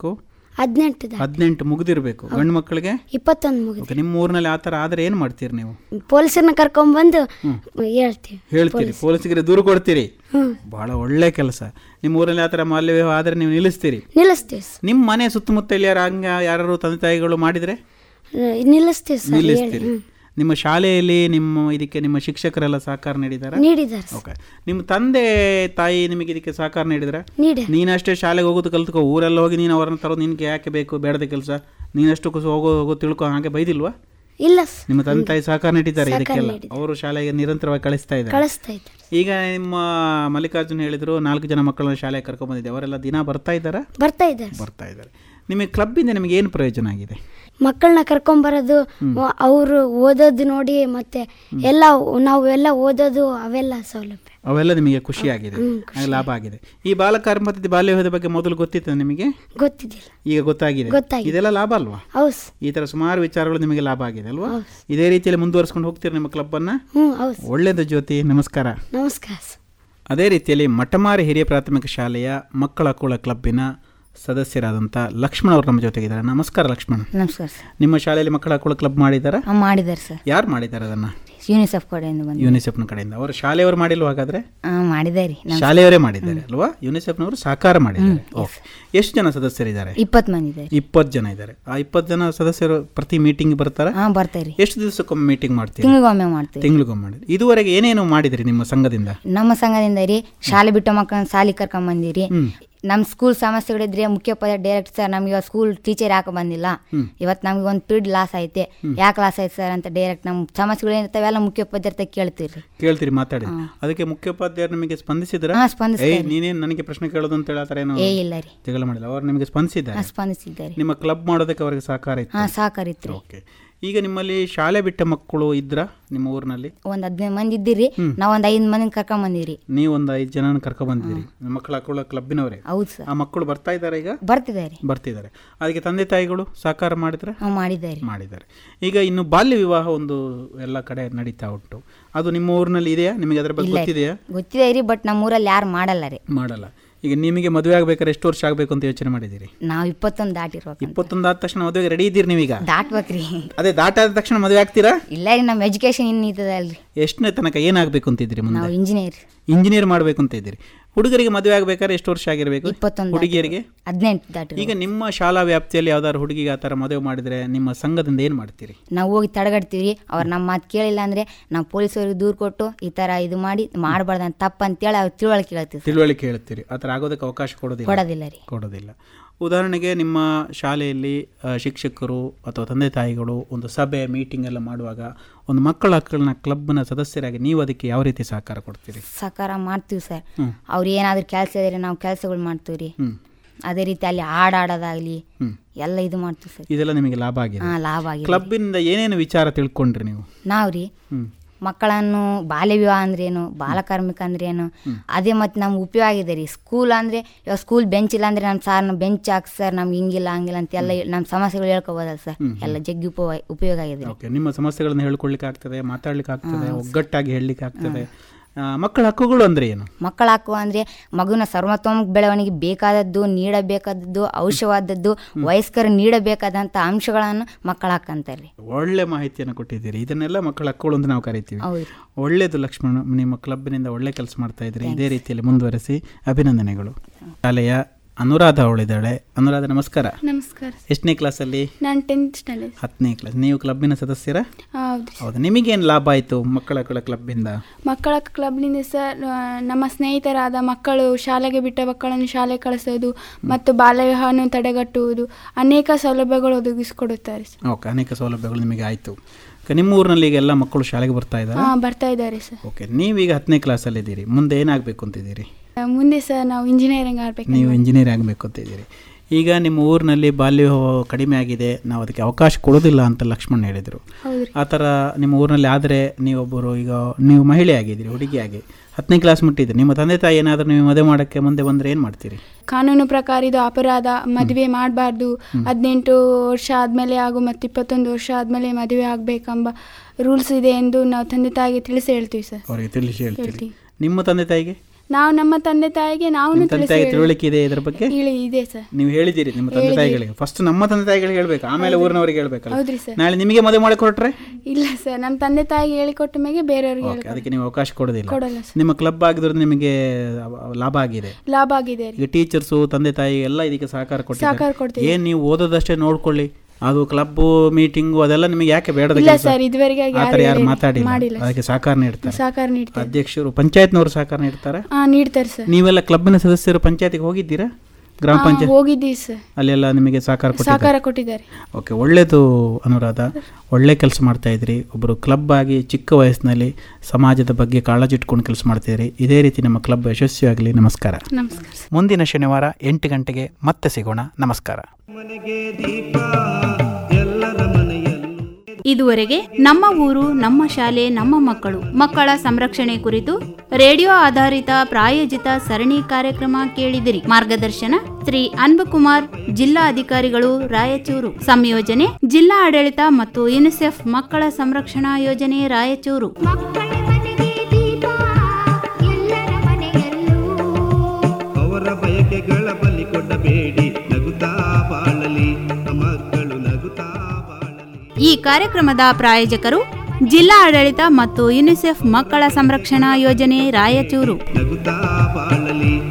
ಹದಿನೆಂಟು ಹದಿನೆಂಟು ಮುಗಿದಿರ್ಬೇಕು ಗಂಡು ಮಕ್ಕಳಿಗೆ ಇಪ್ಪತ್ತೊಂದು ಮುಗಿದು ಓಕೆ ನಿಮ್ಮ ಊರಿನಲ್ಲಿ ಆ ಥರ ಆದರೆ ಏನು ಮಾಡ್ತೀರಿ ನೀವು ಪೊಲೀಸರನ್ನ ಕರ್ಕೊಂಡ್ಬಂದು ಹೇಳ್ತೀವಿ ಹೇಳ್ತೀರಿ ಪೊಲೀಸರಿಗೆ ದೂರು ಕೊಡ್ತೀರಿ ಬಹಳ ಒಳ್ಳೆ ಕೆಲಸ ನಿಮ್ಮ ಊರಲ್ಲಿ ಆ ಥರ ಬಾಲ್ಯ ವಿವಾಹ ಆದರೆ ನೀವು ನಿಲ್ಲಿಸ್ತೀರಿ ನಿಲ್ಲಿಸ್ತೀವಿ ಸರ್ ನಿಮ್ಮ ಮನೆ ಸುತ್ತಮುತ್ತ ಇಲ್ಲಿ ಯಾರು ಹಂಗೆ ಯಾರು ತಂದೆ ತಾಯಿಗಳು ಮಾಡಿದರೆ ನಿಲ್ಲಿಸ್ತೀವಿ ಸರ್ ಹೇಳಿ ನಿಲ್ಲಿಸ್ತೀರಿ ನಿಮ್ಮ ಶಾಲೆಯಲ್ಲಿ ನಿಮ್ಮ ಇದಕ್ಕೆ ನಿಮ್ಮ ಶಿಕ್ಷಕರೆಲ್ಲ ಸಹಕಾರ ನೀಡಿದಾರ ನೀಡಿದ್ದಾರೆ ಸರ್. ಓಕೆ ನಿಮ್ಮ ತಂದೆ ತಾಯಿ ನಿಮಗೆ ಇದಕ್ಕೆ ಸಹಕಾರ ನೀಡಿದ್ರ ನೀಡಿ ನೀನಷ್ಟೇ ಶಾಲೆಗೆ ಹೋಗೋದು ಕಲ್ತ್ಕೋ ಊರೆಲ್ಲ ಹೋಗಿ ನೀನು ಅವರನ್ನ ತರೋದು ನಿನಗೆ ಯಾಕೆ ಬೇಕು ಬೇಡದ ಕೆಲಸ ನೀನಷ್ಟು ಕುಸ ಹೋಗೋ ಹೋಗೋ ತಿಳ್ಕೊ ಹಾಗೆ ಬೈದಿಲ್ವಾ ಇಲ್ಲ ಸರ್ ನಿಮ್ಮ ತಂದೆ ತಾಯಿ ಸಹಕಾರ ನೀಡಿದ್ದಾರೆ ಸಹಕಾರ ಇದಕ್ಕೆಲ್ಲ ನೀಡಿದ್ದಾರೆ. ಅವರು ಶಾಲೆಗೆ ನಿರಂತರವಾಗಿ ಕಳಿಸ್ತಾ ಇದ್ದಾರೆ ಕಳಿಸ್ತಾ ಇದ್ದಾರೆ ಈಗ ನಿಮ್ಮ ಮಲ್ಲಿಕಾರ್ಜುನ್ ಹೇಳಿದ್ರು ನಾಲ್ಕು ಜನ ಮಕ್ಕಳನ್ನ ಶಾಲೆಗೆ ಕರ್ಕೊಂಡ್ ಬಂದಿದ್ದೆ ಅವರೆಲ್ಲ ದಿನ ಬರ್ತಾ ಇದ್ದಾರಾ ಬರ್ತಾ ಇದ್ದಾರೆ ಬರ್ತಾ ಇದ್ದಾರೆ ನಿಮಗೆ ಕ್ಲಬ್ಬಿಂದ ನಿಮಗೆ ಏನು ಪ್ರಯೋಜನ ಆಗಿದೆ ಮಕ್ಕಳನ್ನ ಕರ್ಕೊಂಬರೋದು ಅವರು ಓದೋದು ನೋಡಿ ಮತ್ತೆ ಎಲ್ಲ ನಾವು ಎಲ್ಲ ಓದೋದು ಅವೆಲ್ಲ ಸೌಲಭ್ಯ ಅವೆಲ್ಲ ನಿಮಗೆ ಖುಷಿಯಾಗಿದೆ ಹಾಗೆ ಲಾಭ ಆಗಿದೆ ಈ ಬಾಲಕಾರ್ಯ ಪದ್ಧತಿ ಬಾಲ್ಯ ವಿವಾಹದ ಬಗ್ಗೆ ಮೊದಲು ಗೊತ್ತಿತ್ತು ನಿಮಗೆ ಗೊತ್ತಿದ್ದಿಲ್ಲ ಈಗ ಗೊತ್ತಾಗಿದೆ ಗೊತ್ತಾಗಿದೆ. ಇದೆಲ್ಲ ಲಾಭ ಅಲ್ವಾ ಹೌದು ಸ- ಈ ತರ ಸುಮಾರು ವಿಚಾರಗಳು ನಿಮಗೆ ಲಾಭ ಆಗಿದೆ ಅಲ್ವಾ ಇದೇ ರೀತಿಯಲ್ಲಿ ಮುಂದುವರಿಸ್ಕೊಂಡು ಹೋಗ್ತೀರಾ ನಿಮ್ಮ ಕ್ಲಬ್ ಅನ್ನ ಹ್ಞೂ ಹೌದು ಸ- ಒಳ್ಳೇದು ಜ್ಯೋತಿ ನಮಸ್ಕಾರ ನಮಸ್ಕಾರ ಸ- ಅದೇ ರೀತಿಯಲ್ಲಿ ಮಠಮಾರಿ ಹಿರಿಯ ಪ್ರಾಥಮಿಕ ಶಾಲೆಯ ಮಕ್ಕಳ ಹಕ್ಕುಗಳ ಕ್ಲಬ್ಬಿನ ಸದಸ್ಯರಾದಂಥ ಲಕ್ಷ್ಮಣ್ ಅವರು ನಮ್ಮ ಜೊತೆಗಿದ್ದಾರೆ ನಮಸ್ಕಾರ ಲಕ್ಷ್ಮಣ್ ನಮಸ್ಕಾರ ಸರ್ ನಿಮ್ಮ ಶಾಲೆಯಲ್ಲಿ ಮಕ್ಕಳ ಹಕ್ಕುಗಳ ಕ್ಲಬ್ ಮಾಡಿದ್ದಾರಾ ಹಾಂ ಮಾಡಿದ್ದಾರೆ ಸರ್ ಯಾರು ಮಾಡಿದ್ದಾರೆ ಅದನ್ನ ಯುನಿಸೆಫ್ ಕಡೆಯಿಂದ ಬಂದು ಯುನಿಸೆಫ್ನ ಕಡೆಯಿಂದ ಅವರು ಶಾಲೆಯವರು ಮಾಡಿಲ್ವ ಹಾಗಾದ್ರೆ ಹಾಂ ಮಾಡಿದ್ದಾರೆ ನಮ್ಮ ಶಾಲೆಯವರೇ ಮಾಡಿದ್ದಾರೆ ಅಲ್ವಾ ಯುನಿಸೆಫ್ನವರು ಸಾಕಾರ ಮಾಡಿದ್ದಾರೆ ಓಕೆ ಎಷ್ಟು ಜನ ಸದಸ್ಯರಿದ್ದಾರೆ ಇಪ್ಪತ್ತು ಮಂದಿ ಇದ್ದಾರೆ ಇಪ್ಪತ್ತು ಜನ ಇದ್ದಾರೆ ಆ ಇಪ್ಪತ್ತು ಜನ ಸದಸ್ಯರು ಪ್ರತಿ ಮೀಟಿಂಗ್ ಬರ್ತಾರ ಹಾಂ ಬರ್ತಾರೆ ಎಷ್ಟು ದಿವಸಕ್ಕೊಮ್ಮೆ ಮೀಟಿಂಗ್ ಮಾಡ್ತೀರಿ ತಿಂಗಳಿಗೊಮ್ಮೆ ಮಾಡ್ತೀವಿ ತಿಂಗಳಿಗೊಮ್ಮೆ ಮಾಡಿ ಇದುವರೆಗೆ ಏನೇನು ಮಾಡಿದ್ರಿ ನಿಮ್ಮ ಸಂಘದಿಂದ ನಮ್ಮ ಸಂಘದಿಂದ ರೀ ಶಾಲೆ ಬಿಟ್ಟ ಮಕ್ಕಳನ್ನ ಶಾಲೆ ಕರ್ಕೊಂಡ್ ಬಂದಿರಿ ನಮ್ಮ ಸ್ಕೂಲ್ ಸಮಸ್ಯೆಗಳಿದ್ರೆ ಮುಖ್ಯೋಪಾಧ್ಯಾಯ ಡೈರೆಕ್ಟ್ ಸರ್ ನಮ್ಗೆ ಇವತ್ತು ಸ್ಕೂಲ್ ಟೀಚರ್ ಯಾಕೆ ಬಂದಿಲ್ಲ ಇವತ್ತು ನಮ್ಗೆ ಒಂದು ಪೀರಿಯಡ್ ಲಾಸ್ ಐತೆ ಯಾಕೆ ಲಾಸ್ ಐತೆ ಸರ್ ಅಂತ ಡೈರೆಕ್ಟ್ ನಮ್ಮ ಸಮಸ್ಯೆಗಳು ಏನಿರ್ತಾವೆ ಎಲ್ಲ ಮುಖ್ಯೋಪಾಧ್ಯಾಯ ಕೇಳ್ತೀವಿ ಕೇಳ್ತೀರಿ ಮಾತಾಡಿ ಅದಕ್ಕೆ ಮುಖ್ಯೋಪಾಧ್ಯಾಯರು ನಿಮಗೆ ಸ್ಪಂದಿಸಿದ್ರ ಹಾ, ಸ್ಪಂದಿಸ್ತಾರೆ. ಏಯ್ ನೀನೇನ್ ನನಗೆ ಪ್ರಶ್ನೆ ಕೇಳೋದು ಅಂತ ಹೇಳತ್ತಾರ ಏನೋ ಏ ಇಲ್ಲ ರೀ ಜಗಳ ಮಾಡಿಲ್ಲ ಅವ್ರು ನಿಮಗೆ ಸ್ಪಂದಿಸಿದ್ದಾರೆ ಹಾಂ ಸ್ಪಂದಿಸಿದ್ದಾರೆ ನಿಮ್ಮ ಕ್ಲಬ್ ಮಾಡೋದಕ್ಕೆ ಅವರಿಗೆ ಸಹಕಾರ ಇತ್ತು ಹಾಂ ಸಹಕರಿತ್ರಿ ಓಕೆ ಈಗ ನಿಮ್ಮಲ್ಲಿ ಶಾಲೆ ಬಿಟ್ಟ ಮಕ್ಕಳು ಇದ್ರ ನಿಮ್ಮ ಊರಿನಲ್ಲಿ ಒಂದು ಹದಿನೈದು ಮಂದಿ ಇದ್ದೀರಿ ನಾವು ಒಂದು ಐದು ಮಂದಿ ಕರ್ಕೊಂಡ್ ಬಂದಿರಿ ನೀವು ಒಂದು ಐದು ಜನ ಕರ್ಕೊ ಬಂದಿದ್ದೀರಿ ಮಕ್ಕಳ ಹಕ್ಕುಗಳ ಕ್ಲಬ್ಬಿನವರೇ ಹೌದು ಸರ್ ಆ ಮಕ್ಕಳು ಬರ್ತಾ ಇದ್ದಾರೆ ಈಗ ಬರ್ತಿದ್ದಾರೆ ಬರ್ತಿದ್ದಾರೆ ಅದಕ್ಕೆ ತಂದೆ ತಾಯಿಗಳು ಸಹಕಾರ ಮಾಡಿದ್ರೆ ಹಾಂ ಮಾಡಿದ್ದಾರೆ ಮಾಡಿದ್ದಾರೆ ಈಗ ಇನ್ನು ಬಾಲ್ಯ ವಿವಾಹ ಒಂದು ಎಲ್ಲ ಕಡೆ ನಡೀತಾ ಉಂಟು ಅದು ನಿಮ್ಮ ಊರಿನಲ್ಲಿ ಇದೆಯಾ ನಿಮಗೆ ಅದರ ಬಗ್ಗೆ ಇಲ್ಲ ಗೊತ್ತಿದೆಯಾ ಗೊತ್ತಿದೆ ರೀ ಬಟ್ ನಮ್ಮೂರಲ್ಲಿ ಯಾರು ಮಾಡಲ್ಲ ರೀ ಮಾಡಲ್ಲ ಈಗ ನಿಮಗೆ ಮದುವೆ ಆಗ್ಬೇಕಾದ್ರೆ ಎಷ್ಟು ವರ್ಷ ಆಗಬೇಕು ಅಂತ ಯೋಚನೆ ಮಾಡಿದ್ದೀರಿ ನಾವು ಇಪ್ಪತ್ತೊಂದು ದಾಟಿರ್ಬೇಕು ಇಪ್ಪತ್ತೊಂದು ಆದ ತಕ್ಷಣ ಮದುವೆಗೆ ರೆಡಿ ಇದ್ದೀರಿ ನೀವೀಗ ದಾಟ್ಬೇಕ್ರಿ ಅದೇ ದಾಟಾದ ತಕ್ಷಣ ಮದುವೆ ಆಗ್ತೀರಾ ಇಲ್ಲ ರೀ ನಮ್ಮ ಎಜುಕೇಶನ್ ಇನ್ನು ಇರ್ತದಲ್ರಿ ಎಷ್ಟನೇ ತನಕ ಏನಾಗಬೇಕು ಅಂತಿದ್ದೀರಿ ಮುಂದೆ ನಾವು ಇಂಜಿನಿಯರ್ ಇಂಜಿನಿಯರ್ ಮಾಡಬೇಕು ಅಂತ ಇದ್ದೀರಿ ಹುಡುಗರಿಗೆ ಮದುವೆ ಆಗ್ಬೇಕಾದ್ರೆ ಎಷ್ಟು ವರ್ಷ ಆಗಿರಬೇಕು ಇಪ್ಪತ್ತೊಂದು ಹುಡುಗಿಯರಿಗೆ ಹದಿನೆಂಟು ದಾಟಿ ಈಗ ನಿಮ್ಮ ಶಾಲಾ ವ್ಯಾಪ್ತಿಯಲ್ಲಿ ಯಾವ್ದಾದ್ರು ಹುಡುಗಿಗೆ ಆ ಥರ ಮದುವೆ ಮಾಡಿದ್ರೆ ನಿಮ್ಮ ಸಂಘದಿಂದ ಏನು ಮಾಡ್ತೀರಿ ನಾವು ಹೋಗಿ ತಡೆಗಟ್ತೀವಿ ಅವ್ರು ನಮ್ಮ ಮಾತು ಕೇಳಿಲ್ಲ ಅಂದ್ರೆ ನಾವು ಪೊಲೀಸರಿಗೆ ದೂರು ಕೊಟ್ಟು ಈ ಥರ ಇದು ಮಾಡಿ ಮಾಡಬಾರ್ದು ಅಂತ ತಪ್ಪು ಅಂತೇಳಿ ಅವ್ರು ತಿಳುವಳಿಕೆ ಹೇಳ್ತೀವಿ ತಿಳುವಳಿಕೆ ಹೇಳ್ತೀರಿ ಆ ಥರ ಆಗೋದಕ್ಕೆ ಅವಕಾಶ ಕೊಡೋದಿಲ್ಲ ಕೊಡೋದಿಲ್ಲ ರೀ ಕೊಡೋದಿಲ್ಲ ಉದಾಹರಣೆಗೆ ನಿಮ್ಮ ಶಾಲೆಯಲ್ಲಿ ಆ, ಶಿಕ್ಷಕರು ಅಥವಾ ತಂದೆ ತಾಯಿಗಳು ಒಂದು ಸಭೆ ಮೀಟಿಂಗ್ ಎಲ್ಲ ಮಾಡುವಾಗ ಒಂದು ಮಕ್ಕಳ ಹಕ್ಕಳನ್ನ ಕ್ಲಬ್ನ ಸದಸ್ಯರಾಗಿ ನೀವು ಅದಕ್ಕೆ ಯಾವ ರೀತಿ ಸಹಕಾರ ಕೊಡ್ತೀರಿ ಸಹಕಾರ ಮಾಡ್ತೀವಿ ಸರ್ ಹ್ಮ್. ಅವ್ರು ಏನಾದ್ರು ಕೆಲಸ ಇದ್ರೆ ನಾವು ಕೆಲಸಗಳು ಮಾಡ್ತೀವಿ ರೀ ಹ್ಮ್. ಅದೇ ರೀತಿ ಅಲ್ಲಿ ಹಾಡ್ ಆಡೋದಾಗ್ಲಿ ಹ್ಮ್. ಎಲ್ಲ ಇದು ಮಾಡ್ತೀವಿ ಸರ್ ಇದೆಲ್ಲ ನಿಮಗೆ ಲಾಭ ಆಗಿದೆ ಹಾಂ ಲಾಭ ಆಗಿದೆ ಕ್ಲಬ್ಬಿಂದ ಏನೇನು ವಿಚಾರ ತಿಳ್ಕೊಂಡ್ರಿ ನೀವು ನಾವು ರೀ ಹ್ಮ್. ಮಕ್ಕಳನ್ನು ಬಾಲ್ಯ ವಿವಾಹ ಅಂದ್ರೇನು ಬಾಲಕಾರ್ಮಿಕ ಅಂದ್ರೇನು ಅದೇ ಮತ್ತು ನಮ್ಗೆ ಉಪಯೋಗ ಆಗಿದೆ ರೀ ಸ್ಕೂಲ್ ಅಂದರೆ ಇವಾಗ ಸ್ಕೂಲ್ ಬೆಂಚ್ ಇಲ್ಲ ಅಂದರೆ ನಮ್ಮ ಸಾರ್ ಬೆಂಚ್ ಹಾಕಿ ಸರ್ ನಮ್ಗೆ ಹಿಂಗಿಲ್ಲ ಹಂಗಿಲ್ಲ ಅಂತ ಎಲ್ಲ ನಮ್ಮ ಸಮಸ್ಯೆಗಳು ಹೇಳ್ಕೊಬೋದಲ್ಲ ಸರ್ ಎಲ್ಲ ಜಗ್ಗಿ ಉಪಯೋಗ ಉಪಯೋಗ ಆಗಿದೆ ರೀ ಓಕೆ ನಿಮ್ಮ ಸಮಸ್ಯೆಗಳನ್ನು ಹೇಳ್ಕೊಳ್ಲಿಕ್ಕೆ ಆಗ್ತದೆ ಮಾತಾಡ್ಲಿಕ್ಕೆ ಆಗ್ತದೆ ಒಗ್ಗಟ್ಟಾಗಿ ಹೇಳಲಿಕ್ಕೆ ಆಗ್ತದೆ ಆ, ಮಕ್ಕಳ ಹಕ್ಕುಗಳು ಅಂದ್ರೆ ಏನು ಮಕ್ಕಳ ಹಕ್ಕು ಅಂದರೆ ಮಗುವಿನ ಸರ್ವತೋಮುಖ ಬೆಳವಣಿಗೆ ಬೇಕಾದದ್ದು ನೀಡಬೇಕಾದದ್ದು ಅವಶ್ಯವಾದದ್ದು ವಯಸ್ಕರು ನೀಡಬೇಕಾದಂಥ ಅಂಶಗಳನ್ನು ಮಕ್ಕಳ ಹಕ್ಕು ಅಂತಾರೆ ರೀ ಒಳ್ಳೆ ಮಾಹಿತಿಯನ್ನು ಕೊಟ್ಟಿದ್ದೀರಿ ಇದನ್ನೆಲ್ಲ ಮಕ್ಕಳ ಹಕ್ಕುಗಳು ಅಂತ ನಾವು ಕರಿತೀವಿ ಹೌದು ಒಳ್ಳೆಯದು ಲಕ್ಷ್ಮಣ ನಿಮ್ಮ ಕ್ಲಬ್ಬಿನಿಂದ ಒಳ್ಳೆ ಕೆಲಸ ಮಾಡ್ತಾ ಇದ್ದೀರಿ ಇದೇ ರೀತಿಯಲ್ಲಿ ಮುಂದುವರಿಸಿ ಅಭಿನಂದನೆಗಳು ಶಾಲೆಯ ಅನುರಾಧ ಅವಳಿದ್ದಾಳೆ ಅನುರಾಧ ನಮಸ್ಕಾರ ನಮಸ್ಕಾರ ಎಷ್ಟನೇ ಕ್ಲಾಸಲ್ಲಿ ನಾನು ಟೆಂತ್ ಸ್ಟ್ಯಾಂಡರ್ಡ್ ಹತ್ತನೇ ಕ್ಲಾಸ್ ನೀವು ಕ್ಲಬ್ಬಿನ ಸದಸ್ಯರ ಹೌದು ಹೌದು ನಿಮಗೇನು ಲಾಭ ಆಯಿತು ಮಕ್ಕಳ ಹಕ್ಕುಗಳ ಕ್ಲಬ್ಬಿಂದ ಮಕ್ಕಳ ಕ್ಲಬ್ನಿಂದ ಸರ್ ಆ, ನಮ್ಮ ಸ್ನೇಹಿತರಾದ ಮಕ್ಕಳು ಶಾಲೆಗೆ ಬಿಟ್ಟ ಮಕ್ಕಳನ್ನು ಶಾಲೆ ಕಳಿಸೋದು ಮತ್ತು ಬಾಲ್ಯ ವಿವಾಹವನ್ನು ತಡೆಗಟ್ಟುವುದು ಅನೇಕ ಸೌಲಭ್ಯಗಳು ಒದಗಿಸಿಕೊಡುತ್ತಾರೆ ಸರ್ ಓಕೆ ಅನೇಕ ಸೌಲಭ್ಯಗಳು ನಿಮಗೆ ಆಯಿತು ನಿಮ್ಮ ಊರಿನಲ್ಲಿ ಈಗ ಎಲ್ಲ ಮಕ್ಕಳು ಶಾಲೆಗೆ ಬರ್ತಾ ಇದ್ದಾರೆ ಹಾಂ ಬರ್ತಾ ಇದ್ದಾರೆ ಸರ್ ಓಕೆ ನೀವೀಗ ಹತ್ತನೇ ಕ್ಲಾಸಲ್ಲಿದ್ದೀರಿ ಮುಂದೆ ಏನಾಗಬೇಕು ಅಂತಿದ್ದೀರಿ ಆ, ಮುಂದೆ ಸರ್ ನಾವು ಇಂಜಿನಿಯರಿಂಗ್ ಆಗಬೇಕು ನೀವು ಇಂಜಿನಿಯರ್ ಆಗಬೇಕು ಅಂತಿದ್ದೀರಿ ಈಗ ನಿಮ್ಮ ಊರಿನಲ್ಲಿ ಬಾಲ್ಯ ವಿವಾಹ ಕಡಿಮೆ ಆಗಿದೆ ನಾವು ಅದಕ್ಕೆ ಅವಕಾಶ ಕೊಡೋದಿಲ್ಲ ಅಂತ ಲಕ್ಷ್ಮಣ್ ಹೇಳಿದರು ಹೌದು ರೀ ಆ ಥರ ನಿಮ್ಮ ಊರಿನಲ್ಲಿ ಆದರೆ ನೀವೊಬ್ಬರು ಈಗ ನೀವು ಮಹಿಳೆ ಆಗಿದ್ದೀರಿ ಹುಡುಗಿಯಾಗಿ ಹತ್ತನೇ ಕ್ಲಾಸ್ ಮುಟ್ಟಿದ್ದೀರಿ ನಿಮ್ಮ ತಂದೆ ತಾಯಿ ಏನಾದರೂ ನೀವು ಮದುವೆ ಮಾಡೋಕ್ಕೆ ಮುಂದೆ ಬಂದರೆ ಏನು ಮಾಡ್ತೀರಿ ಕಾನೂನು ಪ್ರಕಾರ ಇದು ಅಪರಾಧ ಮದುವೆ ಮಾಡಬಾರ್ದು ಹದಿನೆಂಟು ವರ್ಷ ಆದಮೇಲೆ ಹಾಗೂ ಮತ್ತು ಇಪ್ಪತ್ತೊಂದು ವರ್ಷ ಆದಮೇಲೆ ಮದುವೆ ಆಗಬೇಕೆಂಬ ರೂಲ್ಸ್ ಇದೆ ಎಂದು ನಾವು ತಂದೆ ತಾಯಿಗೆ ತಿಳಿಸಿ ಹೇಳ್ತೀವಿ ಸರ್ ಅವರಿಗೆ ತಿಳಿಸಿ ಹೇಳ್ತೀರಿ ಹೇಳ್ತೀವಿ. ನಿಮ್ಮ ತಂದೆ ತಾಯಿಗೆ ನಾವು ನಮ್ಮ ತಂದೆ ತಾಯಿಗೆ ನಾವು ನಿಮ್ಮ ತಂದೆ ತಾಯಿ ತಿಳುವಳಿಕೆ ಇದೆ ಇದರ ಬಗ್ಗೆ ಇಳಿ ಇದೆ ಸರ್ ನೀವು ಹೇಳಿದ್ದೀರಿ ನಿಮ್ಮ ತಂದೆ ತಾಯಿಗಳಿಗೆ ಫಸ್ಟ್ ನಮ್ಮ ತಂದೆ ತಾಯಿಗಳಿಗೆ ಹೇಳ್ಬೇಕು ಆಮೇಲೆ ಊರಿನವರಿಗೆ ಹೇಳ್ಬೇಕಲ್ಲ ಹೌದ್ರಿ ಸರ್ ನಾಳೆ ನಿಮಗೆ ಮದುವೆ ಮಾಡಿ ಕೊಟ್ರೆ ಇಲ್ಲ ಸರ್ ನಮ್ಮ ತಂದೆ ತಾಯಿಗೆ ಹೇಳಿಕೊಟ್ಟ ಮೇಲೆ ಬೇರೆಯವ್ರಿಗೆ ಓಕೆ ಹೇಳ್ಕೊಡು. ಅದಕ್ಕೆ ನೀವು ಅವಕಾಶ ಕೊಡೋದಿಲ್ಲ ಕೊಡಲ್ಲ ಸರ್ ನಿಮ್ಮ ಕ್ಲಬ್ ಆಗಿದ್ರಿಂದ ನಿಮಗೆ ಲಾಭ ಆಗಿದೆ ಲಾಭ ಆಗಿದೆ ರೀ ಈಗ ಟೀಚರ್ಸು ತಂದೆ ತಾಯಿ ಎಲ್ಲ ಇದಕ್ಕೆ ಸಹಕಾರ ಸಹಕಾರ ಕೊಟ್ಟಿದ್ದಾರೆ ಕೊಡ್ತೀವಿ. ಏನ್ ನೀವು ಓದೋದಷ್ಟೇ ನೋಡ್ಕೊಳ್ಳಿ ಅದು ಕ್ಲಬ್ ಮೀಟಿಂಗು ಅದೆಲ್ಲ ನಿಮಗೆ ಯಾಕೆ ಬೇಡದ ಇಲ್ಲ ಕೆಲ್ಸ? ಸರ್ ಇದುವರೆಗೆ ಆ ಯಾರು ಥರ ಯಾರು ಹೇಳಿಲ್ಲ. ಮಾತಾಡಿಲ್ಲ ಮಾಡಿಲ್ಲ ಅದಕ್ಕೆ ಸಹಕಾರ ನೀಡ್ತಾರೆ ಸಹಕಾರ ನೀಡ್ತಾರೆ ಅಧ್ಯಕ್ಷರು ಪಂಚಾಯತ್ನವರು ಸಹಕಾರ ನೀಡ್ತಾರೆ ಹಾ ನೀಡ್ತಾರೆ ಸರ್ ನೀವೆಲ್ಲ ಕ್ಲಬ್ಬಿನ ಸದಸ್ಯರು ಪಂಚಾಯತಿಗೆ ಹೋಗಿದ್ದೀರಾ ಗ್ರಾಮ ಹಾ, ಪಂಚಾಯತ್ ಹೋಗಿದ್ದೀವಿ ಸರ್ ಅಲ್ಲೆಲ್ಲ ನಿಮಗೆ ಸಹಕಾರ ಕೊಟ್ಟಿದ್ದಾರೆ ಸಹಕಾರ ಕೊಟ್ಟಿದ್ದಾರೆ ಓಕೆ ಒಳ್ಳೆಯದು ಅನುರಾಧ ಒಳ್ಳೆ ಕೆಲಸ ಮಾಡ್ತಾ ಇದ್ರಿ ಒಬ್ಬರು ಕ್ಲಬ್ ಆಗಿ ಚಿಕ್ಕ ವಯಸ್ಸಿನಲ್ಲಿ ಸಮಾಜದ ಬಗ್ಗೆ ಕಾಳಜಿ ಇಟ್ಕೊಂಡು ಕೆಲಸ ಮಾಡ್ತಿದ್ರಿ ಇದೇ ರೀತಿ ನಮ್ಮ ಕ್ಲಬ್ ಯಶಸ್ವಿಯಾಗಲಿ ನಮಸ್ಕಾರ ನಮಸ್ಕಾರ ಮುಂದಿನ ಶನಿವಾರ ಎಂಟು ಗಂಟೆಗೆ ಮತ್ತೆ ಸಿಗೋಣ ನಮಸ್ಕಾರ ಮನೆಗೆ ದೀಪ ಎಲ್ಲರ ಮನೆಯಲ್ಲೂ ಇದುವರೆಗೆ ನಮ್ಮ ಊರು ನಮ್ಮ ಶಾಲೆ ನಮ್ಮ ಮಕ್ಕಳು ಮಕ್ಕಳ ಸಂರಕ್ಷಣೆ ಕುರಿತು ರೇಡಿಯೋ ಆಧಾರಿತ ಪ್ರಾಯೋಜಿತ ಸರಣಿ ಕಾರ್ಯಕ್ರಮ ಕೇಳಿದಿರಿ ಮಾರ್ಗದರ್ಶನ ಶ್ರೀ ಅನ್ಬಕುಮಾರ್ ಜಿಲ್ಲಾ ಅಧಿಕಾರಿಗಳು ರಾಯಚೂರು ಸಂಯೋಜನೆ ಜಿಲ್ಲಾ ಆಡಳಿತ ಮತ್ತು ಯುನಿಸೆಫ್ ಮಕ್ಕಳ ಸಂರಕ್ಷಣಾ ಯೋಜನೆ ರಾಯಚೂರು ಮಕ್ಕಳ ಮನೆಗೆ ದೀಪ ಎಲ್ಲರ ಮನೆಯಲ್ಲೂ ಅವರ ಬಯಕೆಗಳ ಬಲಿ ಕೊಡಬೇಡಿ ನಗುತ್ತಾ ಬಾಳಲಿ ಮಕ್ಕಳು ನಗುತ್ತಾ ಬಾಳಲಿ ಈ ಕಾರ್ಯಕ್ರಮದ ಪ್ರಾಯೋಜಕರು ಜಿಲ್ಲಾ ಆಡಳಿತ ಮತ್ತು ಯುನಿಸೆಫ್ ಮಕ್ಕಳ ಸಂರಕ್ಷಣಾ ಯೋಜನೆ ರಾಯಚೂರು ನಗುತ್ತಾ ಬಾಳಲಿ